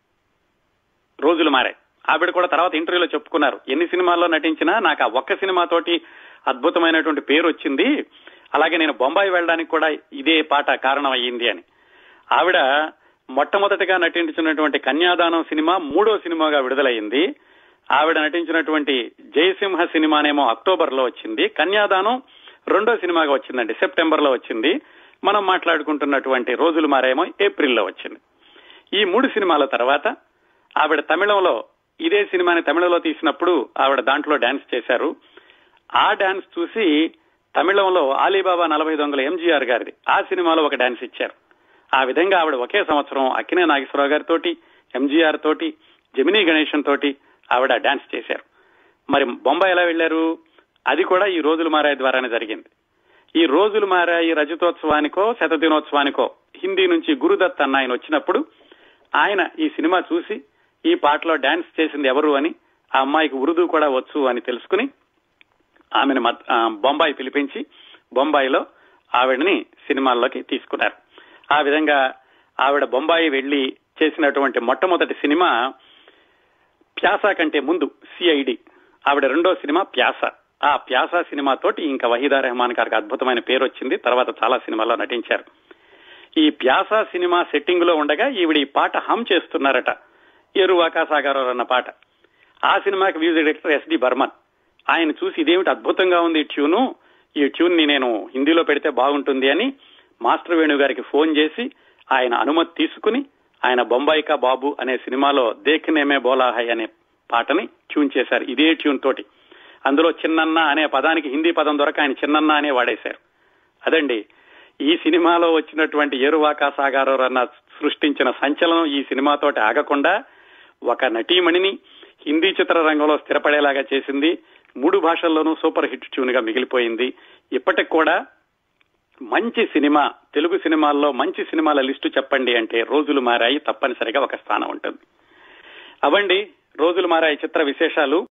రోజులు మారాయి ఆవిడ కూడా తర్వాత ఇంటర్వ్యూలో చెప్పుకున్నారు ఎన్ని సినిమాల్లో నటించినా నాకు ఆ ఒక్క సినిమాతోటి అద్భుతమైనటువంటి పేరు వచ్చింది అలాగే నేను బొంబాయి వెళ్ళడానికి కూడా ఇదే పాట కారణం అయ్యింది అని ఆవిడ మొట్టమొదటిగా నటించినటువంటి కన్యాదానం సినిమా మూడో సినిమాగా విడుదలయ్యింది ఆవిడ నటించినటువంటి జయసింహ సినిమానేమో అక్టోబర్ లో వచ్చింది కన్యాదానం రెండో సినిమాగా వచ్చిందండి సెప్టెంబర్ లో వచ్చింది మనం మాట్లాడుకుంటున్నటువంటి రోజులు మారేమో ఏప్రిల్లో వచ్చింది ఈ మూడు సినిమాల తర్వాత ఆవిడ తమిళంలో ఇదే సినిమాని తమిళంలో తీసినప్పుడు ఆవిడ దాంట్లో డాన్స్ చేశారు ఆ డాన్స్ చూసి తమిళంలో ఆలీబాబా నలభై దొంగల ఎంజీఆర్ గారిది ఆ సినిమాలో ఒక డాన్స్ ఇచ్చారు ఆ విధంగా ఆవిడ ఒకే సంవత్సరం అక్కినే నాగేశ్వరరావు గారితోటి ఎంజీఆర్ తోటి జమినీ గణేశన్ తోటి ఆవిడ డాన్స్ చేశారు మరి బొంబాయి ఎలా వెళ్లారు అది కూడా ఈ రోజులు మారాయి ద్వారానే జరిగింది ఈ రోజులు మారాయి రజతోత్సవానికో శతదినోత్సవానికో హిందీ నుంచి గురుదత్ అన్న ఆయన వచ్చినప్పుడు ఆయన ఈ సినిమా చూసి ఈ పాటలో డాన్స్ చేసింది ఎవరు అని ఆ అమ్మాయికి ఉరుదు కూడా వచ్చు అని తెలుసుకుని ఆమెను బొంబాయి పిలిపించి బొంబాయిలో ఆవిడని సినిమాల్లోకి తీసుకున్నారు ఆ విధంగా ఆవిడ బొంబాయి వెళ్లి చేసినటువంటి మొట్టమొదటి సినిమా ప్యాస కంటే ముందు సిఐడి ఆవిడ రెండో సినిమా ప్యాస ఆ ప్యాస సినిమాతోటి ఇంకా వహీదా రెహమాన్ గారికి అద్భుతమైన పేరు వచ్చింది తర్వాత చాలా సినిమాల్లో నటించారు ఈ ప్యాస సినిమా సెట్టింగ్ లో ఉండగా ఈవిడ ఈ పాట హమ్ చేస్తున్నారట ఎరు ఆకాసాగారు అన్న పాట ఆ సినిమాకి మ్యూజిక్ డైరెక్టర్ ఎస్డి బర్మన్ ఆయన చూసి ఇదేమిటి అద్భుతంగా ఉంది ఈ ట్యూను ఈ ట్యూన్ ని నేను హిందీలో పెడితే బాగుంటుంది అని మాస్టర్ వేణు గారికి ఫోన్ చేసి ఆయన అనుమతి తీసుకుని ఆయన బొంబాయికా బాబు అనే సినిమాలో దేఖ్నేమే బోలాహై అనే పాటని ట్యూన్ చేశారు ఇదే ట్యూన్ తోటి అందులో చిన్నన్న అనే పదానికి హిందీ పదం దొరక ఆయన చిన్నన్న అనే వాడేశారు అదండి ఈ సినిమాలో వచ్చినటువంటి ఏరువాకా సాగారు అన్న సృష్టించిన సంచలనం ఈ సినిమాతోటి ఆగకుండా ఒక నటీమణిని హిందీ చిత్ర రంగంలో స్థిరపడేలాగా చేసింది మూడు భాషల్లోనూ సూపర్ హిట్ ట్యూన్ గా మిగిలిపోయింది ఇప్పటికి కూడా మంచి సినిమా తెలుగు సినిమాల్లో మంచి సినిమాల లిస్టు చెప్పండి అంటే రోజులు మారాయి తప్పనిసరిగా ఒక స్థానం ఉంటుంది అవండి రోజులు మారాయి చిత్ర విశేషాలు